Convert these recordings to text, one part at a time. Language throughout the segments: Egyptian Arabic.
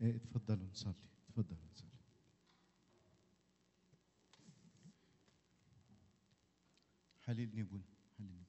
إيه، اتفضلوا نصلي اتفضلوا نصلي حللني ابونا حللني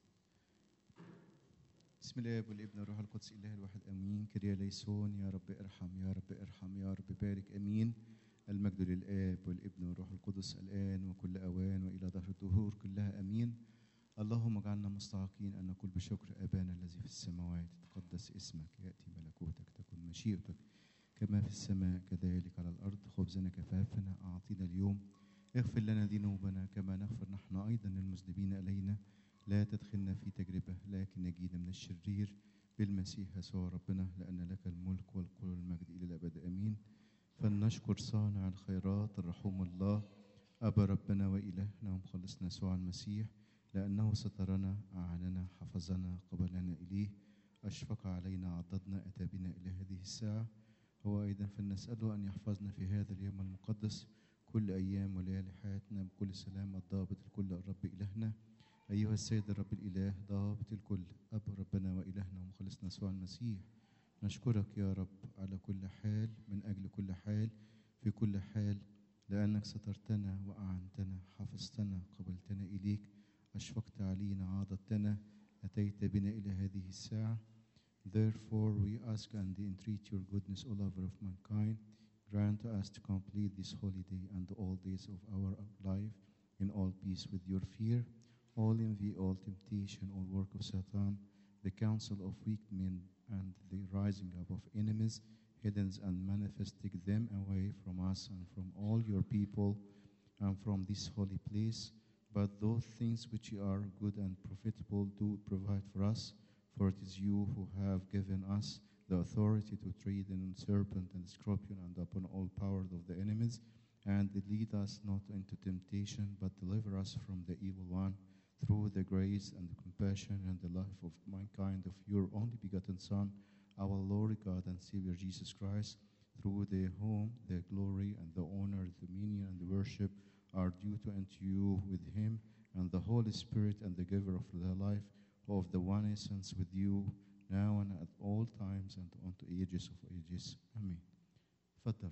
بسم الله والابن والروح القدس اله الواحد امين كريا ليسون يا رب ارحم يا رب ارحم يا رب بارك امين المجد للاب والابن والروح القدس الان وكل اوان والى دهر الدهور كلها امين اللهم اجعلنا مستحقين ان نقول بشكر ابانا الذي في السماوات تقدس اسمك ياتي ملكوتك تكن مشيئتك كما في السماء كذلك على الارض خبزنا كفافنا اعطينا اليوم اغفر لنا ذنوبنا كما نغفر نحن ايضا للمذنبين الينا لا تدخلنا في تجربه لكن نجينا من الشرير بالمسيح يسوع ربنا لان لك الملك والقوه والمجد الى الابد امين فلنشكر صانع الخيرات الرحوم الله ابا ربنا والهنا ومخلصنا يسوع المسيح لانه سترنا اعاننا حفظنا قبلنا اليه اشفق علينا عضدنا اتى بنا الى هذه الساعه هو أيضا فلنسأله أن يحفظنا في هذا اليوم المقدس كل أيام وليالي حياتنا بكل سلام الضابط الكل الرب إلهنا أيها السيد الرب الإله ضابط الكل أب ربنا وإلهنا ومخلصنا يسوع المسيح نشكرك يا رب على كل حال من أجل كل حال في كل حال لأنك سترتنا وأعنتنا حفظتنا قبلتنا إليك أشفقت علينا عاضدتنا أتيت بنا إلى هذه الساعة Therefore, we ask and entreat your goodness, O lover of mankind. Grant us to complete this holy day and all days of our life in all peace with your fear, all envy, all temptation, all work of Satan, the counsel of weak men, and the rising up of enemies, hidden and manifest, take them away from us and from all your people and from this holy place. But those things which are good and profitable do provide for us. For it is you who have given us the authority to tread on serpent and scorpion and upon all powers of the enemies, and lead us not into temptation, but deliver us from the evil one, through the grace and the compassion and the life of mankind of your only begotten Son, our Lord God and Savior Jesus Christ, through the whom the glory and the honor, the dominion and the worship are due to unto you with him and the Holy Spirit and the giver of the life of the one essence with you now and at all times and unto ages of ages. Amen. اتفضل.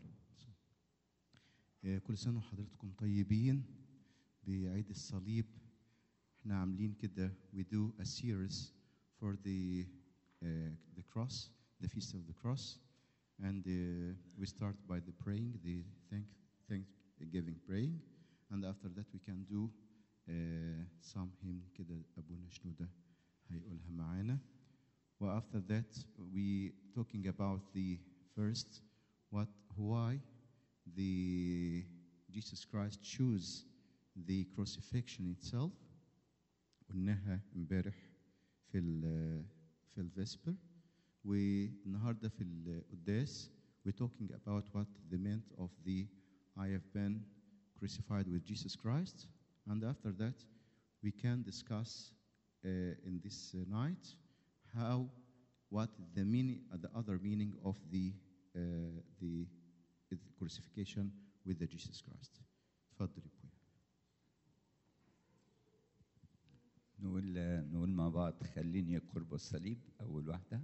آه، كل سنة وحضرتكم طيبين بعيد الصليب احنا عاملين كده we do a series for the uh, the cross the feast of the cross and uh, we start by the praying the thank thanksgiving praying and after that we can do uh, some hymn كده أبونا شنودة هيقولها معانا و after that we talking about the first what why the Jesus Christ choose the crucifixion itself قلناها امبارح في ال في الفيسبر والنهارده في القداس we talking about what the meant of the I have been crucified with Jesus Christ and after that we can discuss uh, in this uh, night how what the meaning uh, the other meaning of the uh, the the crucifixion with the Jesus Christ اتفضل يا ابويا نقول نقول مع بعض خليني قرب الصليب أول واحدة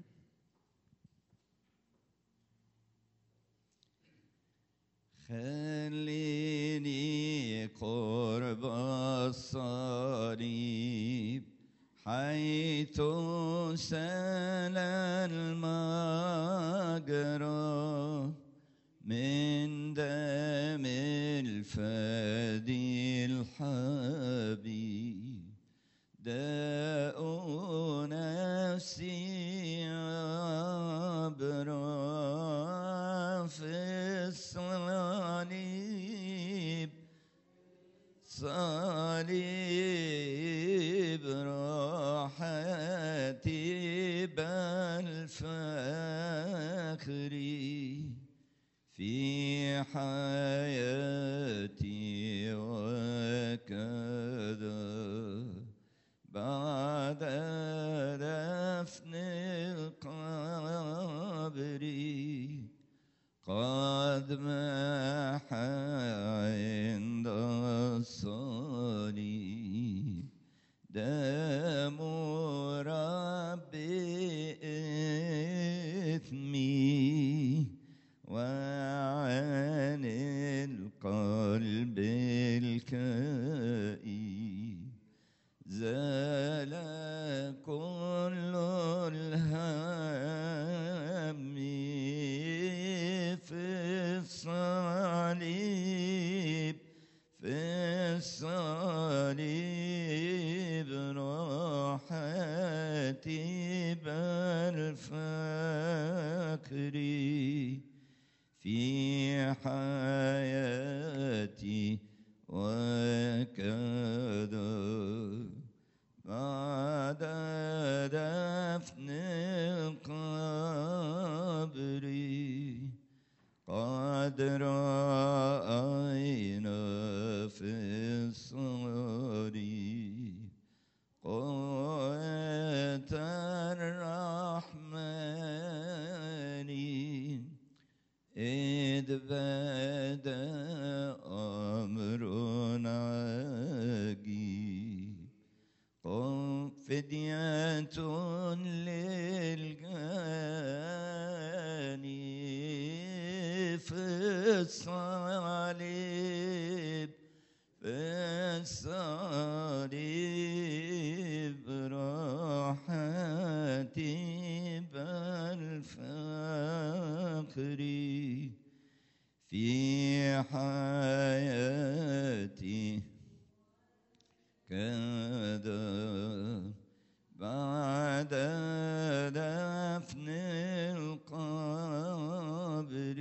خليني قرب الصليب حيث سال المجرى من دم الفادي الحبيب داء نفسي عبرا في الصليب صليب راحتي بل فخري في حياتي وكذا بعد دفن القبر قد مح عند الصليب دم ربي إثمي و كل الهم في الصليب في الصليب راحتي بل فكري في حياتي وكذا بعد دفن قبري قد رأينا في الصليب قوة الرحمن إذ بدا أمر عجيب قم فدية للجاني في الصليب في الصليب راحتي بل فقري في حياتي كذا بعد دفن القبر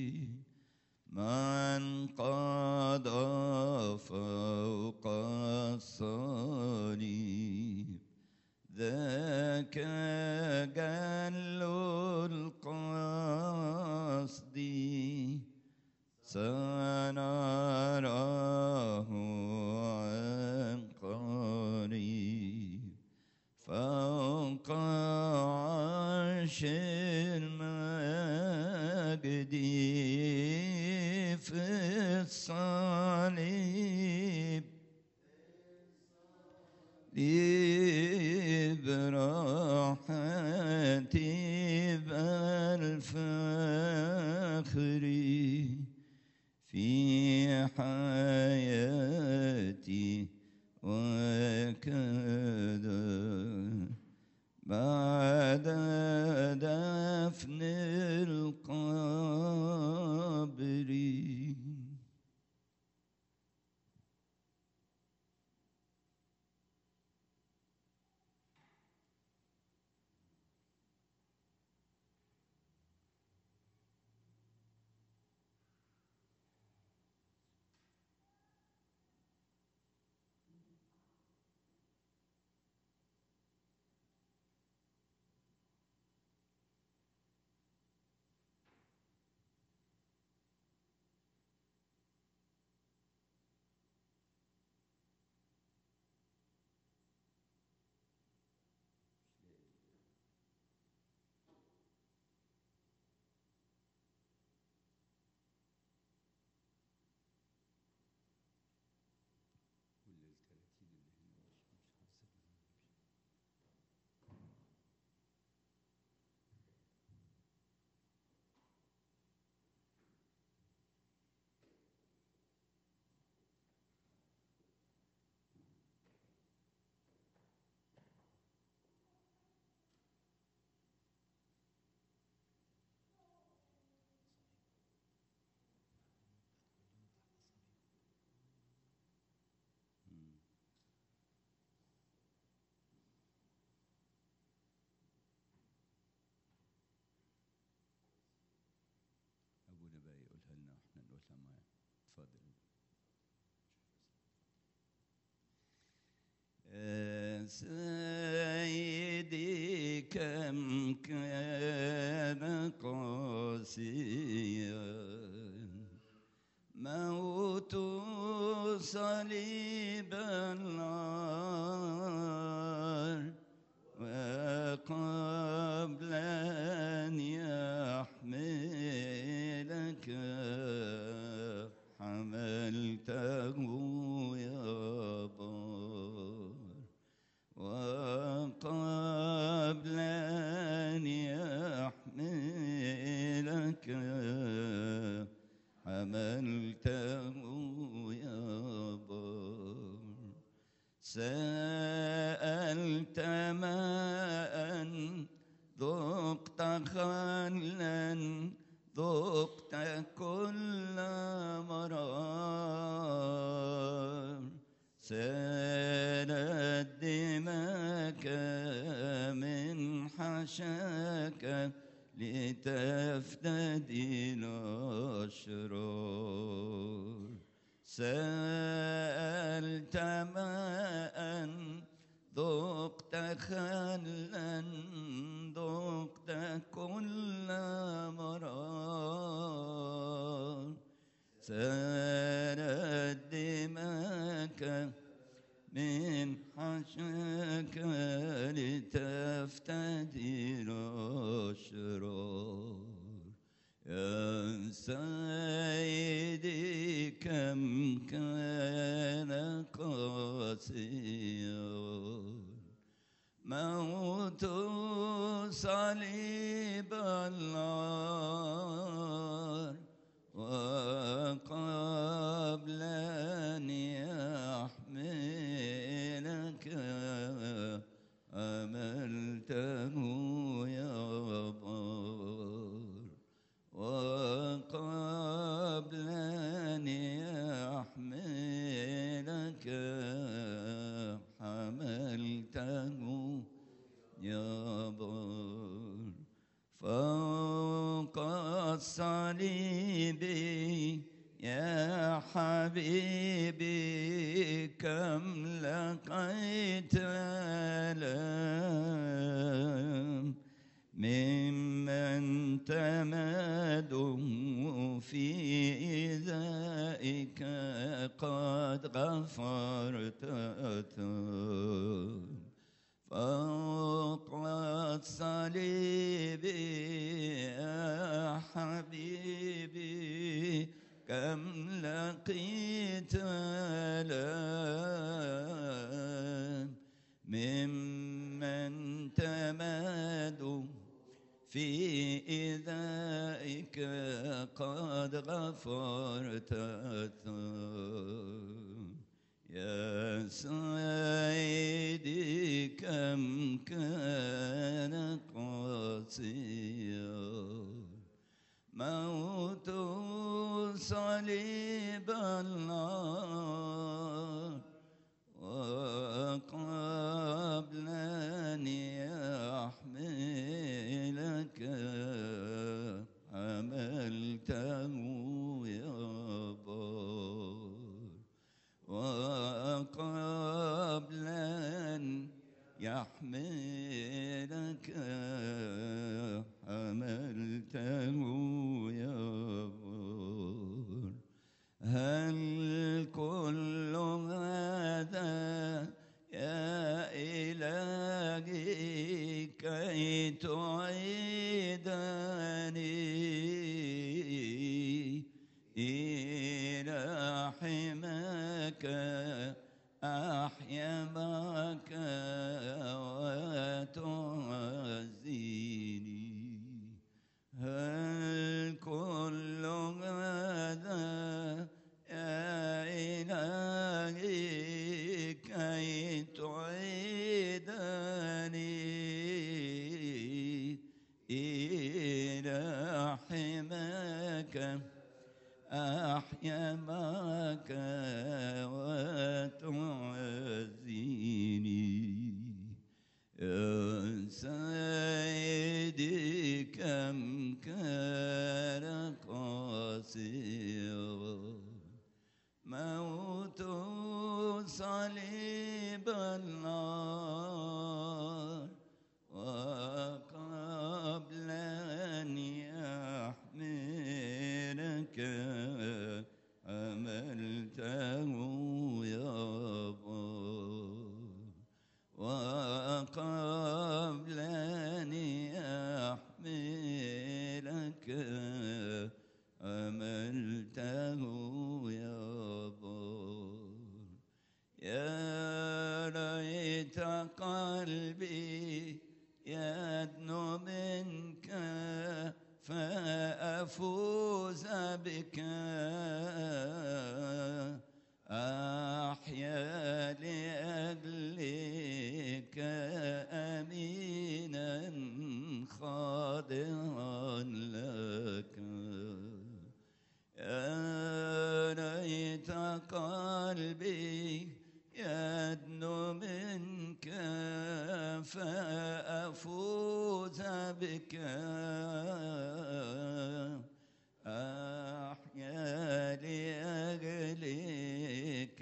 من قضى فوق الصليب ذاك جل القصد سنراه عن قريب فوق عرش المجد في الصليب براحتي بل فخري في حياتي وكذا بعد دفن القبر أبونا بقى يقولها لنا وإحنا نقولها معاه اتفضل يا سيدي كم كان قاسيا موت صليب النار وقبل أن يحملك حملته يا بار وقبل أن يحملك حملته يا بار ماء ذقت خلا ذقت كل مرار سالت دماك من حشاك لتفتدي الأشرار سألت ماء ذقت خلا ذقت كل مرار سالت دماك من حشاك لتفتدي الأشرار يا سيدي كم كان قاسيا موت صليب النار وقبل أن يحملك أملته يا بار وقبل أن يحملك حملته يا بار فوق الصليب يا حبيبي كم لقيت ألم ممن تمادوا في إذائك قد غفرت فوق الصليب يا حبيبي كم لقيت ألم ممن تمادوا في إذائك قد غفرت يا سيدي كم كان قاسيا موت صليب النار وقبل أن يحملك حملته يا بار وقبل أن يحملك حملته يا بار هل كل هذا يا إلهي كي تعيدني إلى حماك أحيا معك وتعزيني هل كل هذا يا إلهي كي تعيدني إلى حماك أحيا معك وتعزيني يا سيدي كم كان قاسيا موت صليب النار وقبل أن يحملك عملته يا بار وقبل أن يحملك عملته يا بار يا ليت قلبي يدنو منك فأفوز بك أحيا لأجلك أفوز بك أحيا لأجلك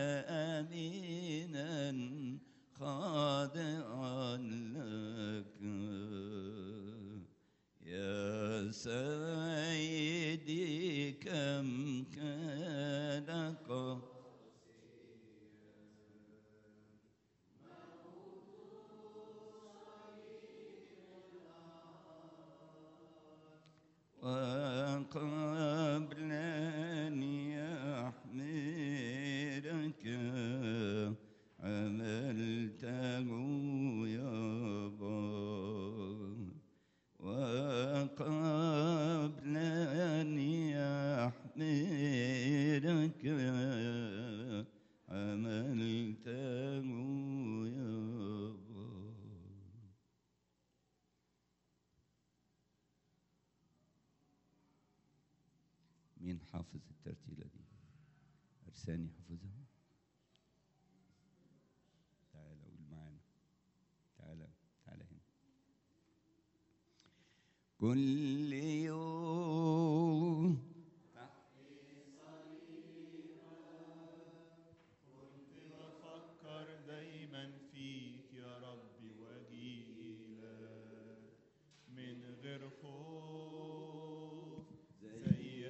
أمينا خاضعا لك يا سيدي كم كان قد وقبل أن يحملك عملته يا بار وقبل أن يحملك عملته يا بار مين حافظ الترتيلة دي؟ أرساني حافظها؟ تعالى قول معانا تعالى تعالى هنا كل يوم بفكر دايما فيك يا ربي واجيلك من غير خوف زي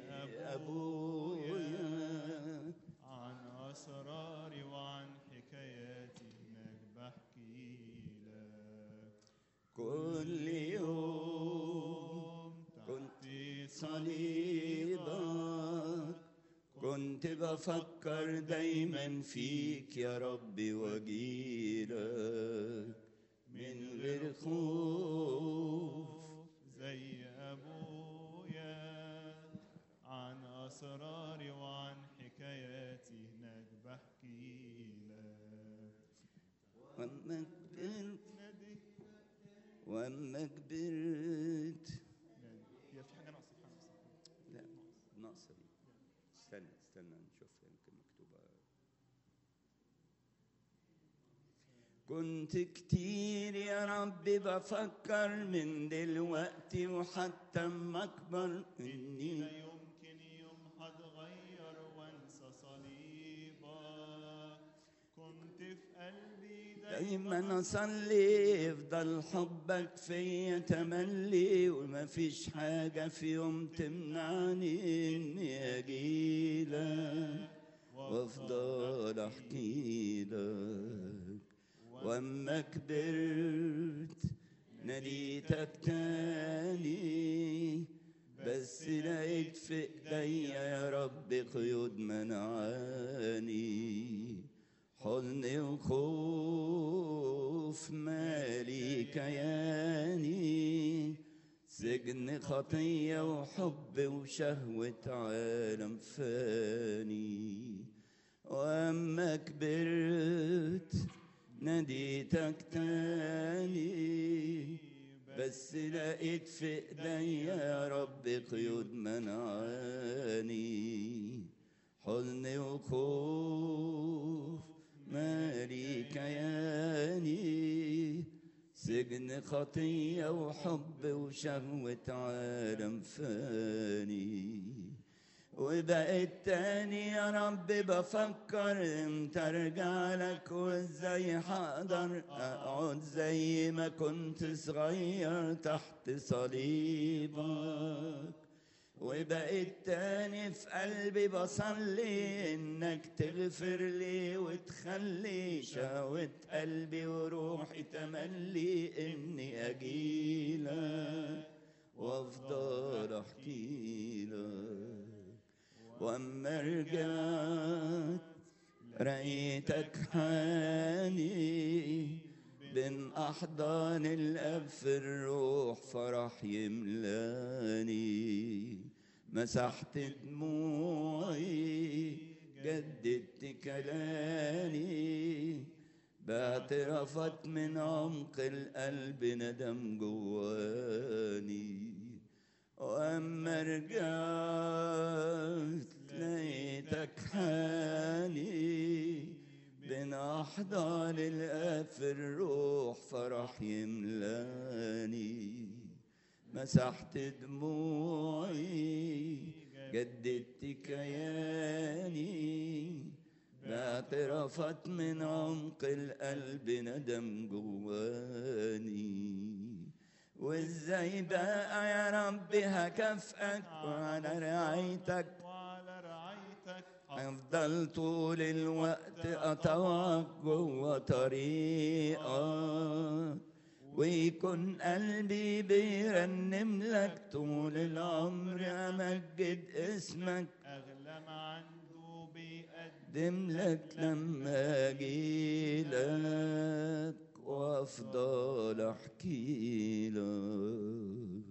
ابويا عن اسراري وعن حكاياتي هناك بحكي لك كل يوم كنت صليبك كنت بفكر دايما فيك يا ربي واجيلك من غير خوف زي ابويا عن اسراري وعن حكاياتي هناك بحكي لك واما كبرت نادي واما كبرت هي في حاجه ناقصه في حاجه ناقصه لا ناقصه دي استنى استنى نشوفها يمكن مكتوبه كنت كتير يا ربي بفكر من دلوقتي وحتى اما اكبر اني لا يمكن يوم هتغير وانسى صليبك كنت في قلبي دايما اصلي يفضل حبك فيا تملي وما فيش حاجة في يوم تمنعني اني اجيلك وافضل احكي لك واما كبرت ناديتك تاني بس لقيت في ايديا يا رب قيود منعاني حزن وخوف مالي كياني سجن خطية وحب وشهوة عالم فاني وأما كبرت ناديتك تاني بس لقيت في ايديا يا رب قيود منعاني حزن وخوف مالي كياني سجن خطية وحب وشهوة عالم فاني وبقيت تاني يا رب بفكر امتى ارجع لك وازاي هقدر اقعد زي ما كنت صغير تحت صليبك وبقيت تاني في قلبي بصلي انك تغفر لي وتخلي شهوة قلبي وروحي تملي اني اجيلك وافضل احكي لك واما رجعت رأيتك حاني بين أحضان الأب في الروح فرح يملاني مسحت دموعي جددت كلامي باعترافات من عمق القلب ندم جواني واما رجعت لقيتك حاني بين أحضان الآب في الروح فرح يملاني مسحت دموعي جددت كياني باعترافات من عمق القلب ندم جواني وازاي بقى يا رب هكافئك وعلى رعايتك وعلى رعايتك افضل طول الوقت اطوعك جوه طريقك ويكون قلبي بيرنم لك طول العمر امجد اسمك أغلى ما عنده بيقدم اقدم لك لما اجي لك وافضل احكي لك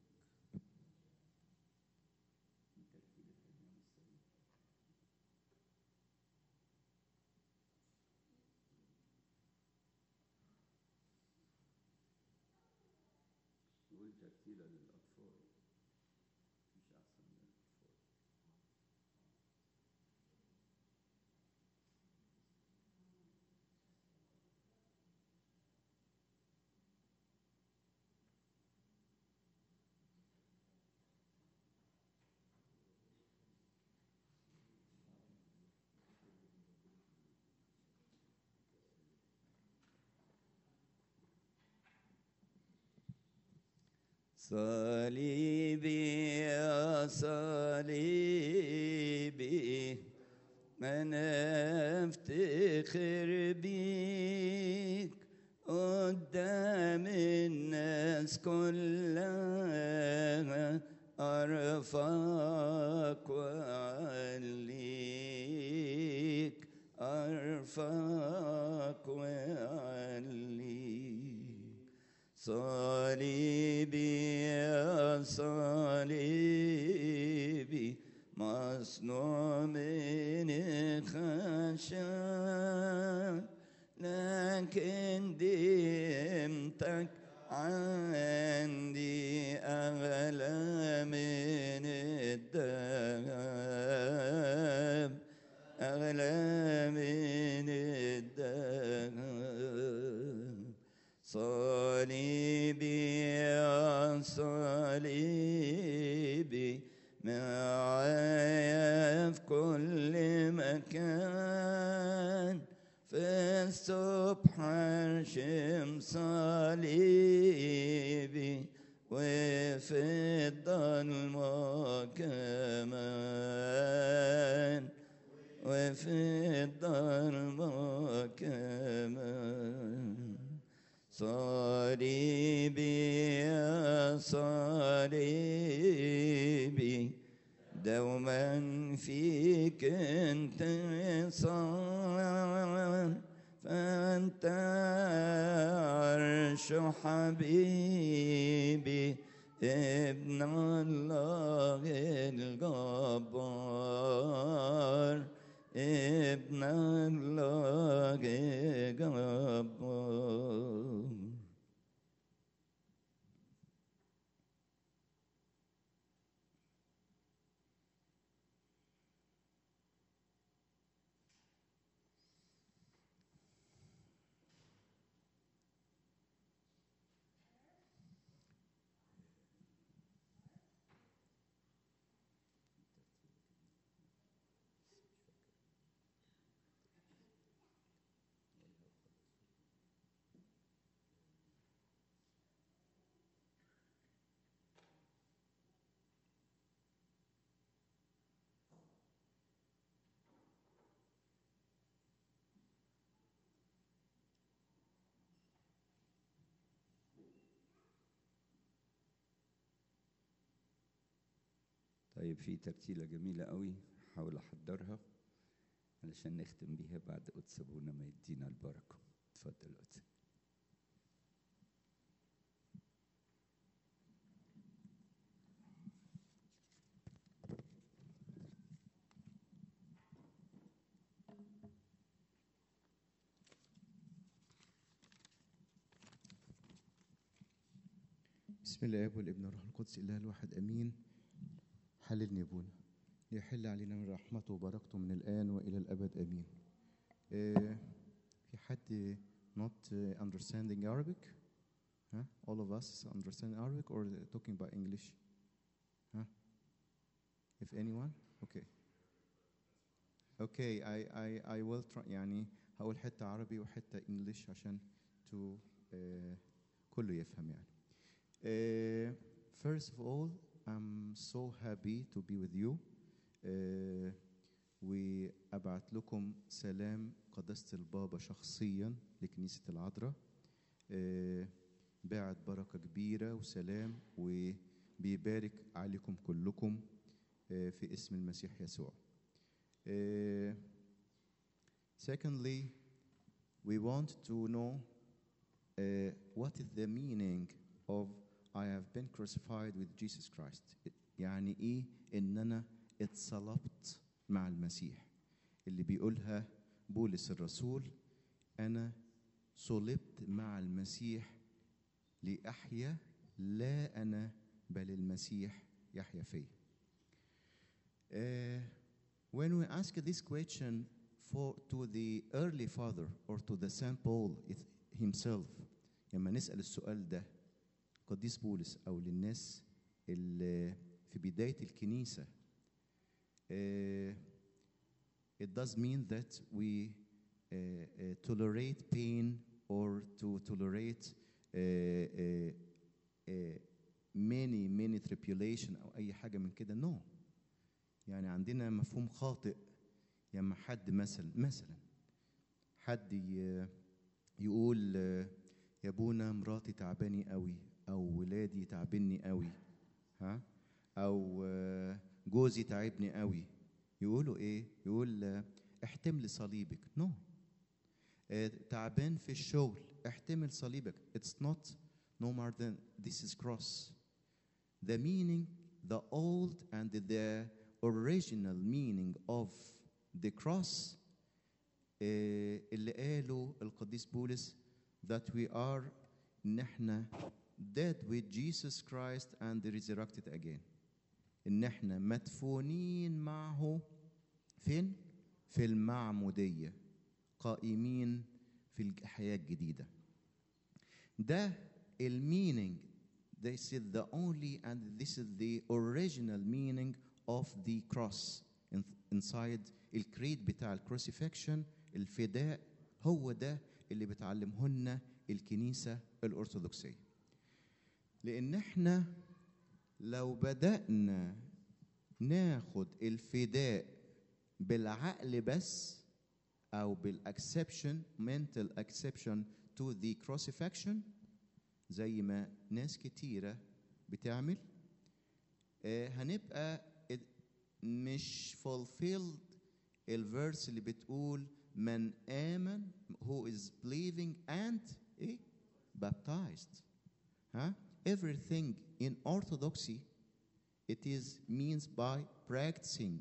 صليبي يا صليبي أنا أفتخر بيك قدام الناس كلها أرفعك وأعليك أرفعك وأعليك صليبي يا صليبي مصنوع من خشب لكن ديمتك عندي أغلى من الذهب أغلى من الذهب صليبي يا صليبي معايا في كل مكان في الصبح ارشم صليبي وفي الظلمة كمان وفي الظلمة كمان صليبي يا صليبي دوما فيك انتصار فانت عرش حبيبي ابن الله الجبار ابن الله الجبار طيب في ترتيلة جميلة قوي حاول أحضرها علشان نختم بيها بعد قدس أبونا ما يدينا البركة اتفضل قدس بسم الله الاب والابن والروح القدس اله الواحد امين حللني يا ابونا ليحل علينا من رحمته وبركته من الان والى الابد امين آه، في حد not uh, understanding Arabic huh? all of us understand Arabic or talking about English huh? if anyone okay okay I I I will try يعني هقول حتة عربي وحتة English عشان to uh, كله يفهم يعني uh, first of all I'm so happy to be with you uh, وأبعت لكم سلام قداسة البابا شخصيا لكنيسة العذراء آه، باعت بركة كبيرة وسلام وبيبارك عليكم كلكم آه، في اسم المسيح يسوع آه، Secondly, we want to know uh, what is the meaning of I have been crucified with Jesus Christ. يعني ايه ان انا اتصلبت مع المسيح اللي بيقولها بولس الرسول انا صلبت مع المسيح لاحيا لا انا بل المسيح يحيا فيا. Uh, when we ask this question for to the early father or to the Saint Paul it- himself لما نسأل السؤال ده قديس بولس أو للناس اللي في بداية الكنيسة uh, it does mean that we uh, uh, tolerate pain or to tolerate uh, uh, uh, many many tribulation أو أي حاجة من كده no يعني عندنا مفهوم خاطئ لما حد مثلا مثلا حد ي- يقول آه، يا ابونا مراتي تعباني قوي او ولادي تعبني قوي ها او آه، جوزي تعبني قوي يقولوا ايه يقول آه، احتمل صليبك نو no. تعبان في الشغل احتمل صليبك it's not no more than this is cross the meaning the old and the original meaning of the cross آه، اللي قاله القديس بولس that we are ان احنا dead with Jesus Christ and resurrected again ان احنا مدفونين معه فين في المعمودية قائمين في الحياة الجديدة ده المينينج this is the only and this is the original meaning of the cross in- inside الكريد بتاع الكروسيفكشن الفداء هو ده اللي بتعلمه لنا الكنيسة الأرثوذكسية لأن احنا لو بدأنا ناخد الفداء بالعقل بس أو بالأكسبشن mental exception to the crucifixion زي ما ناس كتيرة بتعمل آه، هنبقى اد- مش fulfilled الفيرس اللي بتقول من آمن who is believing and إيه؟ baptized ها everything in orthodoxy it is means by practicing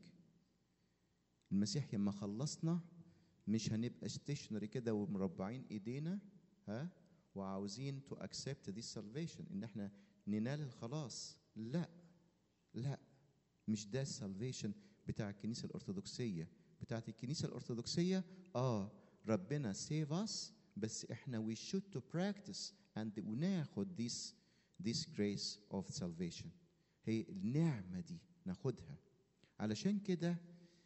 المسيح لما خلصنا مش هنبقى ستيشنري كده ومربعين ايدينا ها وعاوزين to accept this salvation ان احنا ننال الخلاص لا لا مش ده السالفيشن بتاع الكنيسه الارثوذكسيه بتاعت الكنيسه الارثوذكسيه اه ربنا save us بس احنا we should to practice and وناخد this this grace of salvation هي النعمه دي ناخدها علشان كده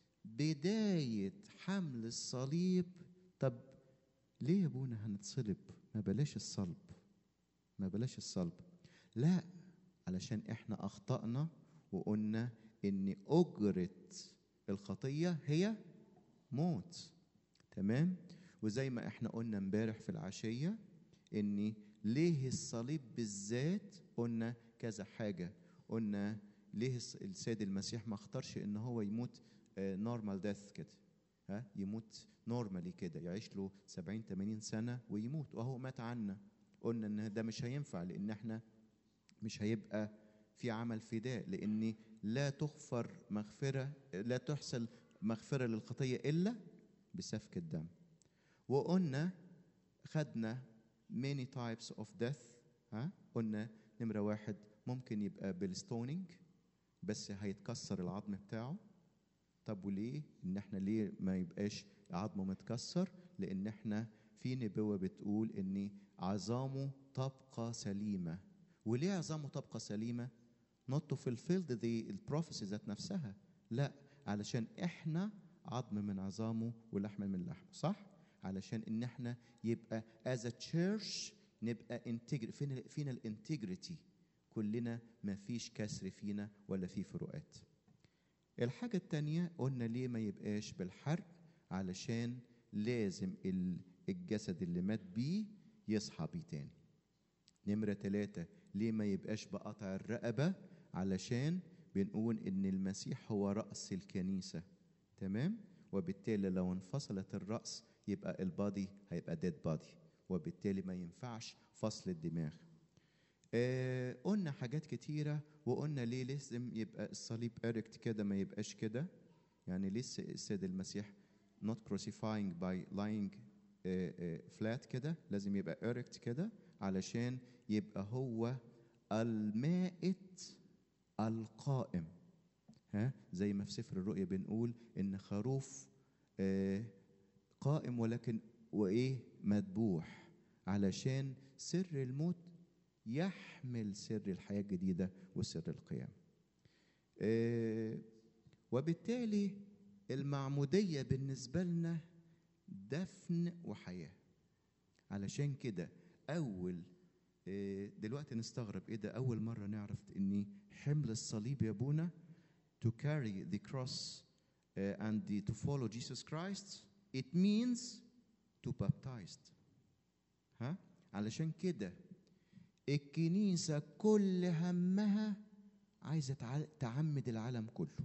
بدايه حمل الصليب طب ليه يا ابونا هنتصلب ما بلاش الصلب ما بلاش الصلب لا علشان احنا اخطأنا وقلنا ان اجرة الخطية هي موت تمام وزي ما احنا قلنا امبارح في العشية ان ليه الصليب بالذات قلنا كذا حاجة قلنا ليه الس- السيد المسيح ما اختارش ان هو يموت نورمال ديث كده ها يموت نورمالي كده يعيش له 70 80 سنة ويموت وهو مات عنا قلنا ان ده مش هينفع لان احنا مش هيبقى في عمل فداء لان لا تغفر مغفره لا تحصل مغفره للخطيه الا بسفك الدم وقلنا خدنا many types of death ها قلنا نمره واحد ممكن يبقى بالستونينج بس هيتكسر العظم بتاعه طب وليه ان احنا ليه ما يبقاش عظمه متكسر لان احنا في نبوة بتقول إن عظامه تبقى سليمة وليه عظامه تبقى سليمة؟ not to fulfill the, the prophecy ذات نفسها لا علشان احنا عظم من عظامه ولحم من لحمه صح؟ علشان ان احنا يبقى as a church نبقى انتجر فينا فينا الانتجريتي كلنا ما فيش كسر فينا ولا في فروقات الحاجة التانية قلنا ليه ما يبقاش بالحرق علشان لازم ال- الجسد اللي مات بيه يصحى بيه تاني نمرة ثلاثة ليه ما يبقاش بقطع الرقبة علشان بنقول إن المسيح هو رأس الكنيسة تمام وبالتالي لو انفصلت الرأس يبقى البادي هيبقى ديد بادي وبالتالي ما ينفعش فصل الدماغ آه قلنا حاجات كتيرة وقلنا ليه لازم يبقى الصليب اركت كده ما يبقاش كده يعني ليه الس- السيد المسيح not crucifying by lying آه، آه، flat كده لازم يبقى erect كده علشان يبقى هو المائت القائم ها زي ما في سفر الرؤيا بنقول ان خروف آه، قائم ولكن وايه مذبوح علشان سر الموت يحمل سر الحياه الجديده وسر القيام آه، وبالتالي المعموديه بالنسبه لنا دفن وحياه علشان كده اول آه، دلوقتي نستغرب ايه ده اول مره نعرف ان حمل الصليب يا ابونا to carry the cross uh, and the, to follow Jesus Christ it means to baptized ها علشان كده الكنيسة كل همها عايزة تع- تعمد العالم كله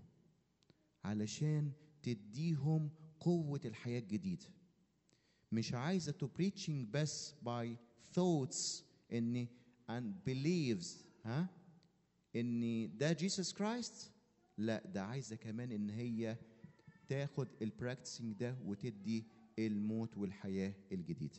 علشان تديهم قوة الحياة الجديدة مش عايزة to preaching بس by thoughts إن and believes ها إن ده جيسوس كرايست لا ده عايزة كمان إن هي تاخد البراكتسنج ده وتدي الموت والحياة الجديدة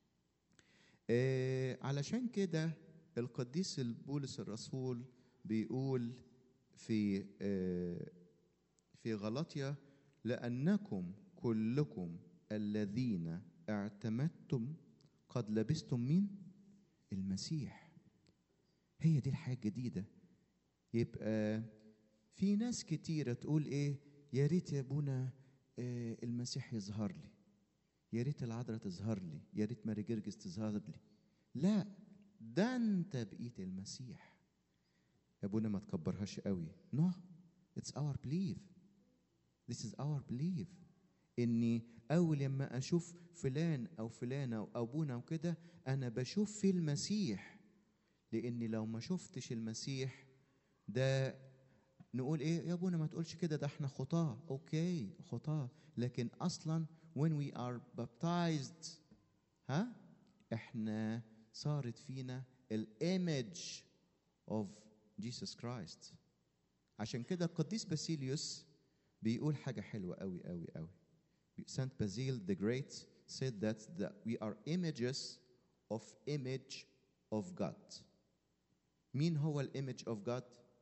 آه علشان كده القديس بولس الرسول بيقول في آه في غلطية لأنكم كلكم الذين اعتمدتم قد لبستم مين؟ المسيح هي دي الحياة الجديدة يبقى في ناس كتيرة تقول ايه يا ريت يا ابونا آه المسيح يظهر لي يا ريت العذراء تظهر لي يا ريت ماري جرجس تظهر لي لا ده انت بقيت المسيح يا ابونا ما تكبرهاش قوي no it's our belief this is our belief اني اول لما اشوف فلان او فلانه او ابونا وكده انا بشوف في المسيح لاني لو ما شفتش المسيح ده نقول ايه يا ابونا ما تقولش كده ده احنا خطاه اوكي خطاه لكن اصلا when we are baptized ها احنا صارت فينا الايمج of Jesus Christ عشان كده القديس باسيليوس بيقول حاجة حلوة قوي قوي قوي Saint Basil the Great said that, that we are images of image of God مين هو الامج of God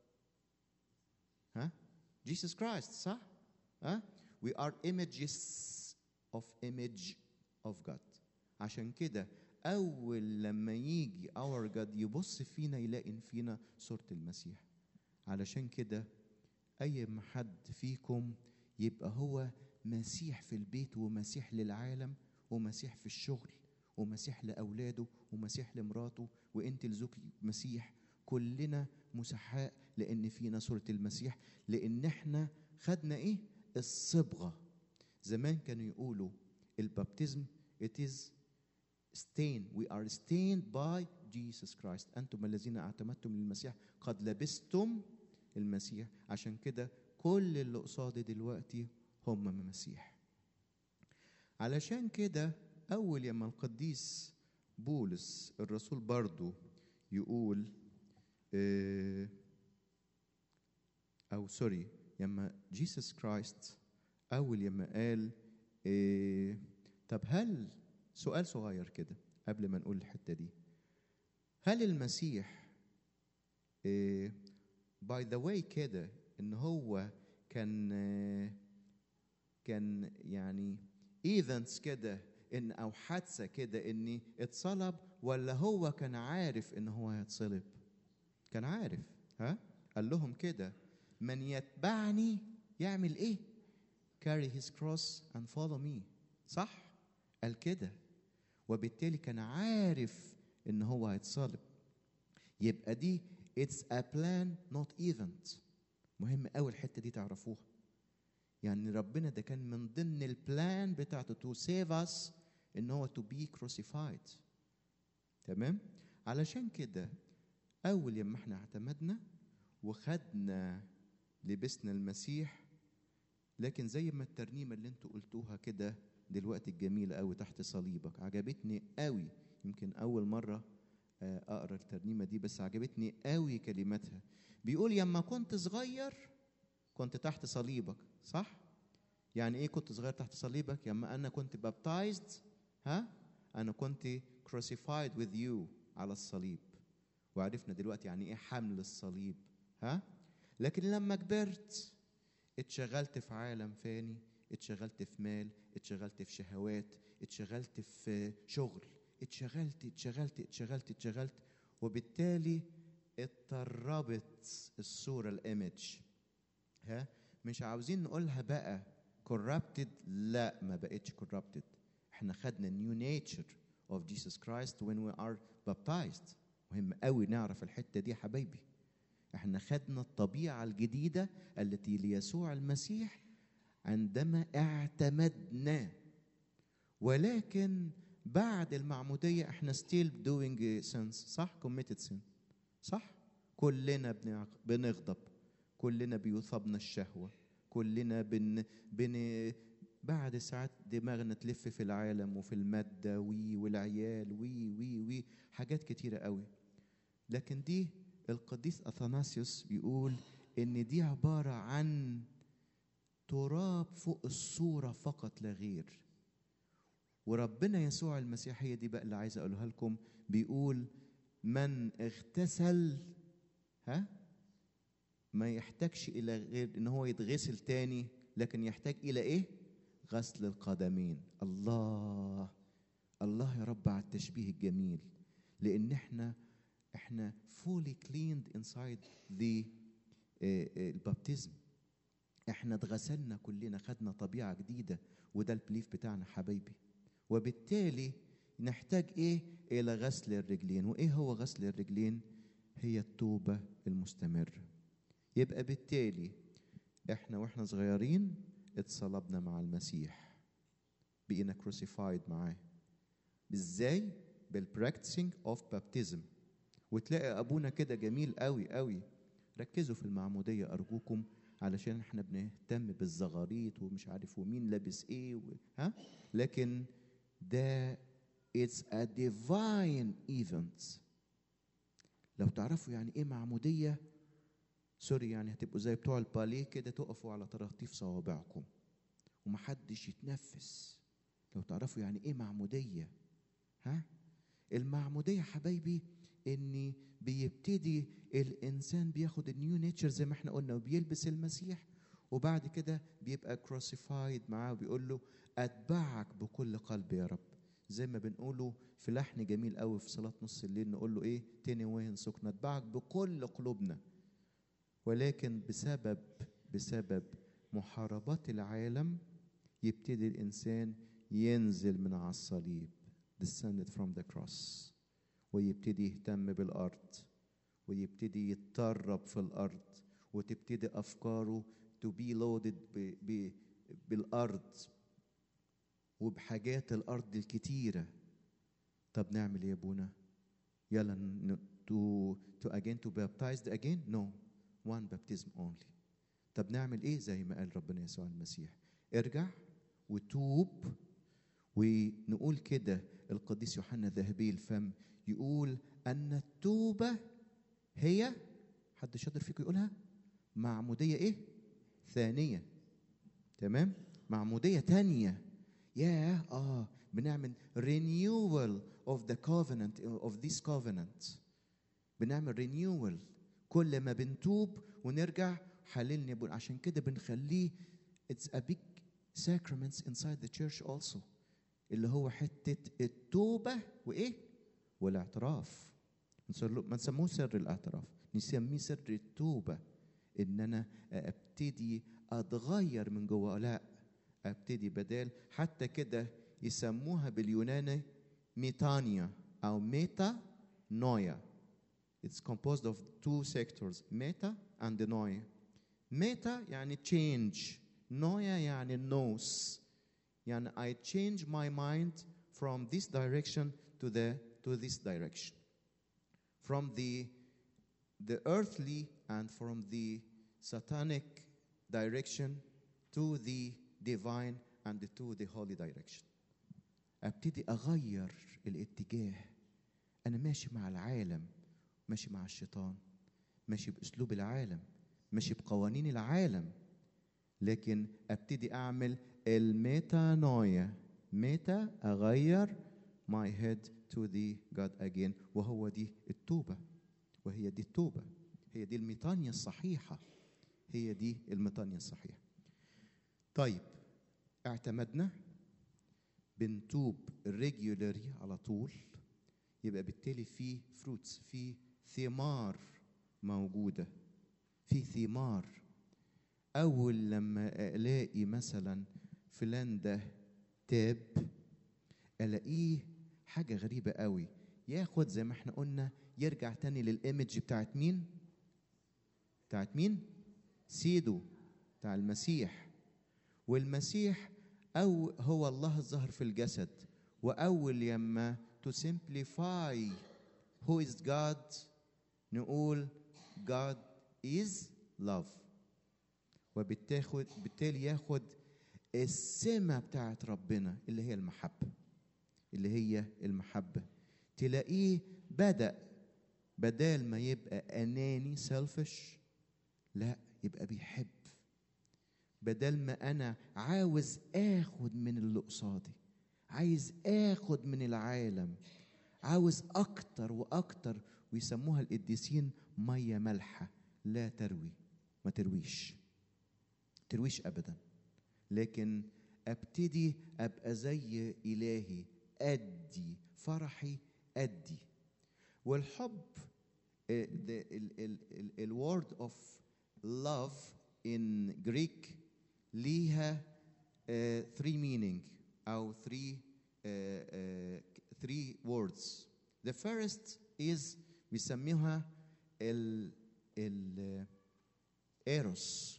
ها Jesus Christ صح ها we are images of image of God عشان كده أول لما يجي our God يبص فينا يلاقي إن فينا صورة المسيح علشان كده أي ما حد فيكم يبقى هو مسيح في البيت ومسيح للعالم ومسيح في الشغل ومسيح لأولاده ومسيح لمراته وأنت لزوجك مسيح كلنا مسحاء لأن فينا صورة المسيح لأن احنا خدنا إيه؟ الصبغة زمان كانوا يقولوا البابتزم it is stained we are stained by Jesus Christ أنتم الذين اعتمدتم للمسيح قد لبستم المسيح عشان كده كل اللي قصادي دلوقتي هم المسيح علشان كده أول لما القديس بولس الرسول برضو يقول آه، أو سوري لما جيسوس كرايست أول لما قال آه، طب هل سؤال صغير كده قبل ما نقول الحتة دي هل المسيح باي ذا واي كده ان هو كان آه، كان يعني ايفنتس كده ان او حادثه كده اني اتصلب ولا هو كان عارف ان هو هيتصلب كان عارف ها قال لهم كده من يتبعني يعمل ايه carry his cross and follow me صح قال كده وبالتالي كان عارف ان هو هيتصلب يبقى دي it's a plan not event مهم قوي الحته دي تعرفوها يعني ربنا ده كان من ضمن البلان بتاعته to save us ان هو to be crucified تمام علشان كده اول يوم احنا اعتمدنا وخدنا لبسنا المسيح لكن زي ما الترنيمه اللي انتوا قلتوها كده دلوقتي الجميله قوي تحت صليبك عجبتني قوي يمكن اول مره آه، اقرا الترنيمه دي بس عجبتني قوي كلماتها بيقول يما كنت صغير كنت تحت صليبك صح يعني ايه كنت صغير تحت صليبك يما انا كنت بابتايزد ها انا كنت crucified with you على الصليب وعرفنا دلوقتي يعني ايه حمل الصليب ها لكن لما كبرت اتشغلت في عالم فاني اتشغلت في مال اتشغلت في شهوات اتشغلت في شغل اتشغلت اتشغلت اتشغلت اتشغلت وبالتالي اتطربت الصورة الايمج ها مش عاوزين نقولها بقى corrupted لا ما بقتش corrupted احنا خدنا new nature of Jesus Christ when we are baptized مهم قوي نعرف الحتة دي يا حبايبي احنا خدنا الطبيعة الجديدة التي ليسوع المسيح عندما اعتمدنا ولكن بعد المعمودية احنا still doing sins صح committed sin صح كلنا بنع- بنغضب كلنا بيصابنا الشهوة كلنا بن بن بعد ساعات دماغنا تلف في العالم وفي المادة وي والعيال وي وي وي حاجات كتيرة قوي لكن دي القديس اثناسيوس بيقول ان دي عباره عن تراب فوق الصوره فقط لا غير وربنا يسوع المسيحيه دي بقى اللي عايز اقولها لكم بيقول من اغتسل ها ما يحتاجش الى غير ان هو يتغسل تاني لكن يحتاج الى ايه غسل القدمين الله الله يا رب على التشبيه الجميل لان احنا احنا fully cleaned inside the البابتزم احنا اتغسلنا كلنا خدنا طبيعه جديده وده البليف بتاعنا حبايبي وبالتالي نحتاج ايه الى غسل الرجلين وايه هو غسل الرجلين هي التوبه المستمره يبقى بالتالي احنا واحنا صغيرين اتصلبنا مع المسيح بقينا كروسيفايد معاه ازاي بالبراكتسنج اوف بابتزم وتلاقي ابونا كده جميل قوي قوي ركزوا في المعموديه ارجوكم علشان احنا بنهتم بالزغاريط ومش عارف ومين لابس ايه و... ها لكن ده it's a divine event لو تعرفوا يعني ايه معموديه سوري يعني هتبقوا زي بتوع الباليه كده تقفوا على طراطيف صوابعكم ومحدش يتنفس لو تعرفوا يعني ايه معموديه ها المعموديه حبايبي ان بيبتدي الانسان بياخد النيو نيتشر زي ما احنا قلنا وبيلبس المسيح وبعد كده بيبقى كروسيفايد معاه وبيقول له اتبعك بكل قلب يا رب زي ما بنقوله في لحن جميل قوي في صلاه نص الليل نقول له ايه تاني وين سكن اتبعك بكل قلوبنا ولكن بسبب بسبب محاربات العالم يبتدي الانسان ينزل من على الصليب descended from the cross ويبتدي يهتم بالارض ويبتدي يتطرب في الارض وتبتدي افكاره to be loaded ب ب بالارض وبحاجات الارض الكتيره طب نعمل ايه يا ابونا يلا ن- to to again to baptized again no one baptism only طب نعمل ايه زي ما قال ربنا يسوع المسيح ارجع وتوب ونقول كده القديس يوحنا ذهبي الفم يقول ان التوبه هي حد شاطر فيكم يقولها معموديه ايه ثانيه تمام معموديه تانية ياه اه بنعمل renewal of the covenant of this covenant بنعمل renewal كل ما بنتوب ونرجع حللني يا ابونا عشان كده بنخليه it's a big sacraments inside the church also اللي هو حته التوبه وايه والاعتراف نسر- ما نسموه سر الاعتراف نسميه سر التوبه ان انا ابتدي اتغير من جوه لا ابتدي بدال حتى كده يسموها باليوناني ميتانيا او ميتا نويا It's composed of two sectors meta and noia ميتا يعني change نويا يعني nose يعني I change my mind from this direction to the to this direction from the the earthly and from the satanic direction to the divine and to the holy direction ابتدي اغير الاتجاه انا ماشي مع العالم ماشي مع الشيطان ماشي باسلوب العالم ماشي بقوانين العالم لكن ابتدي اعمل الميتانويا ميتا اغير my head to the God again وهو دي التوبة وهي دي التوبة هي دي الميطانية الصحيحة هي دي الميطانية الصحيحة طيب اعتمدنا بنتوب ريجولاري على طول يبقى بالتالي في فروتس في ثمار موجودة في ثمار أول لما ألاقي مثلا فلان ده تاب ألاقيه حاجة غريبة قوي ياخد زي ما احنا قلنا يرجع تاني للإيمج بتاعت مين؟ بتاعت مين؟ سيدو بتاع المسيح والمسيح أو هو الله الظاهر في الجسد وأول يما to simplify who is God نقول God is love وبالتاخد بالتالي ياخد السمة بتاعت ربنا اللي هي المحبة اللي هي المحبة تلاقيه بدأ بدال ما يبقى أناني سيلفش لا يبقى بيحب بدل ما أنا عاوز آخد من اللي قصادي عايز آخد من العالم عاوز أكتر وأكتر ويسموها القديسين مية مالحة لا تروي ما ترويش ترويش أبدا لكن أبتدي أبقى زي إلهي أدي فرحي أدي والحب uh, the ال- ال- ال- ال word of love in Greek ليها uh, three meaning أو three uh, uh, three words the first is بيسميها ال ال ايروس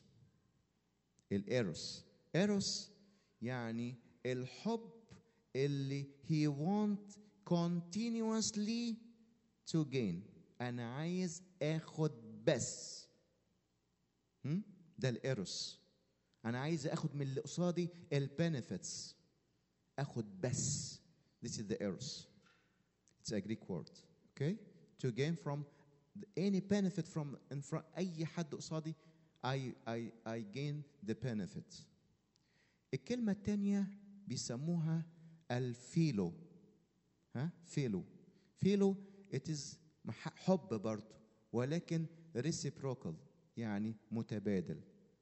الايروس ايروس يعني الحب اللي he want continuously to gain انا عايز اخد بس هم؟ ده الايروس انا عايز اخد من اللي قصادي البنفيتس اخد بس this is the eros it's a Greek word okay to gain from any benefit from in front اي حد قصادي I I I gain the benefit الكلمة التانية بيسموها الفيلو ها فيلو فيلو it is مح- حب برضه ولكن reciprocal يعني متبادل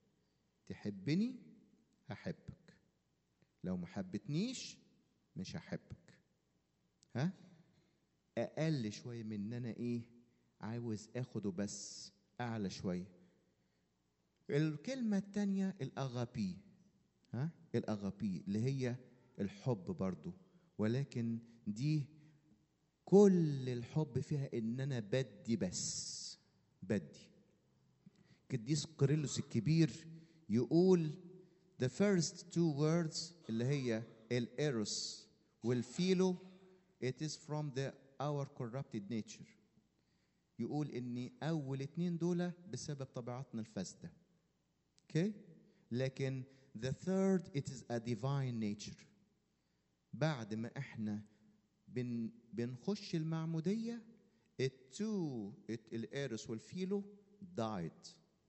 تحبني هحبك لو ما حبتنيش مش هحبك ها اقل شويه من ان انا ايه عاوز اخده بس اعلى شويه الكلمه الثانيه الاغابي ها الاغابي اللي هي الحب برضو ولكن دي كل الحب فيها ان انا بدي بس بدي قديس قريلوس الكبير يقول the first two words اللي هي الايروس والفيلو it is from the our corrupted nature يقول ان اول اتنين دول بسبب طبيعتنا الفاسده okay لكن the third it is a divine nature بعد ما احنا بن بنخش المعموديه التو الايروس والفيلو died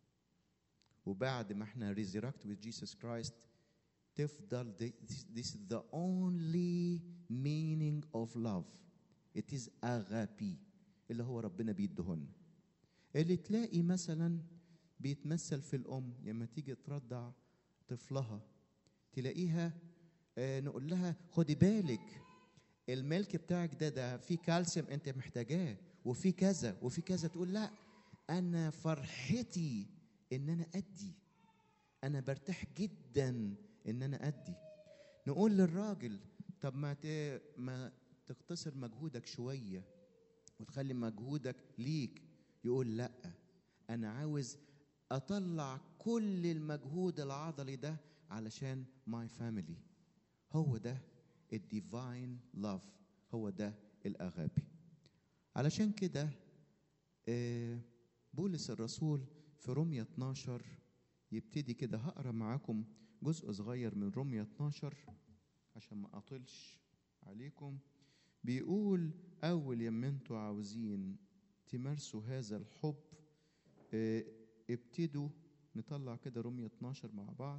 وبعد ما احنا resurrect with Jesus Christ تفضل the- this, this is the only meaning of love it is agape اللي هو ربنا بيدهن اللي تلاقي مثلا بيتمثل في الأم لما تيجي ترضع طفلها تلاقيها آه نقول لها خدي بالك الملك بتاعك ده ده فيه كالسيوم انت محتاجاه وفي كذا وفي كذا تقول لا انا فرحتي ان انا ادي انا برتاح جدا ان انا ادي نقول للراجل طب ما ت... ما تقتصر مجهودك شويه وتخلي مجهودك ليك يقول لا انا عاوز اطلع كل المجهود العضلي ده علشان ماي فاميلي هو ده الديفاين لاف هو ده الاغابي علشان كده آه، بولس الرسول في رومية 12 يبتدي كده هقرا معاكم جزء صغير من رومية 12 عشان ما اطلش عليكم بيقول اول يما انتوا عاوزين تمارسوا هذا الحب آه، ابتدوا نطلع كده رومية 12 مع بعض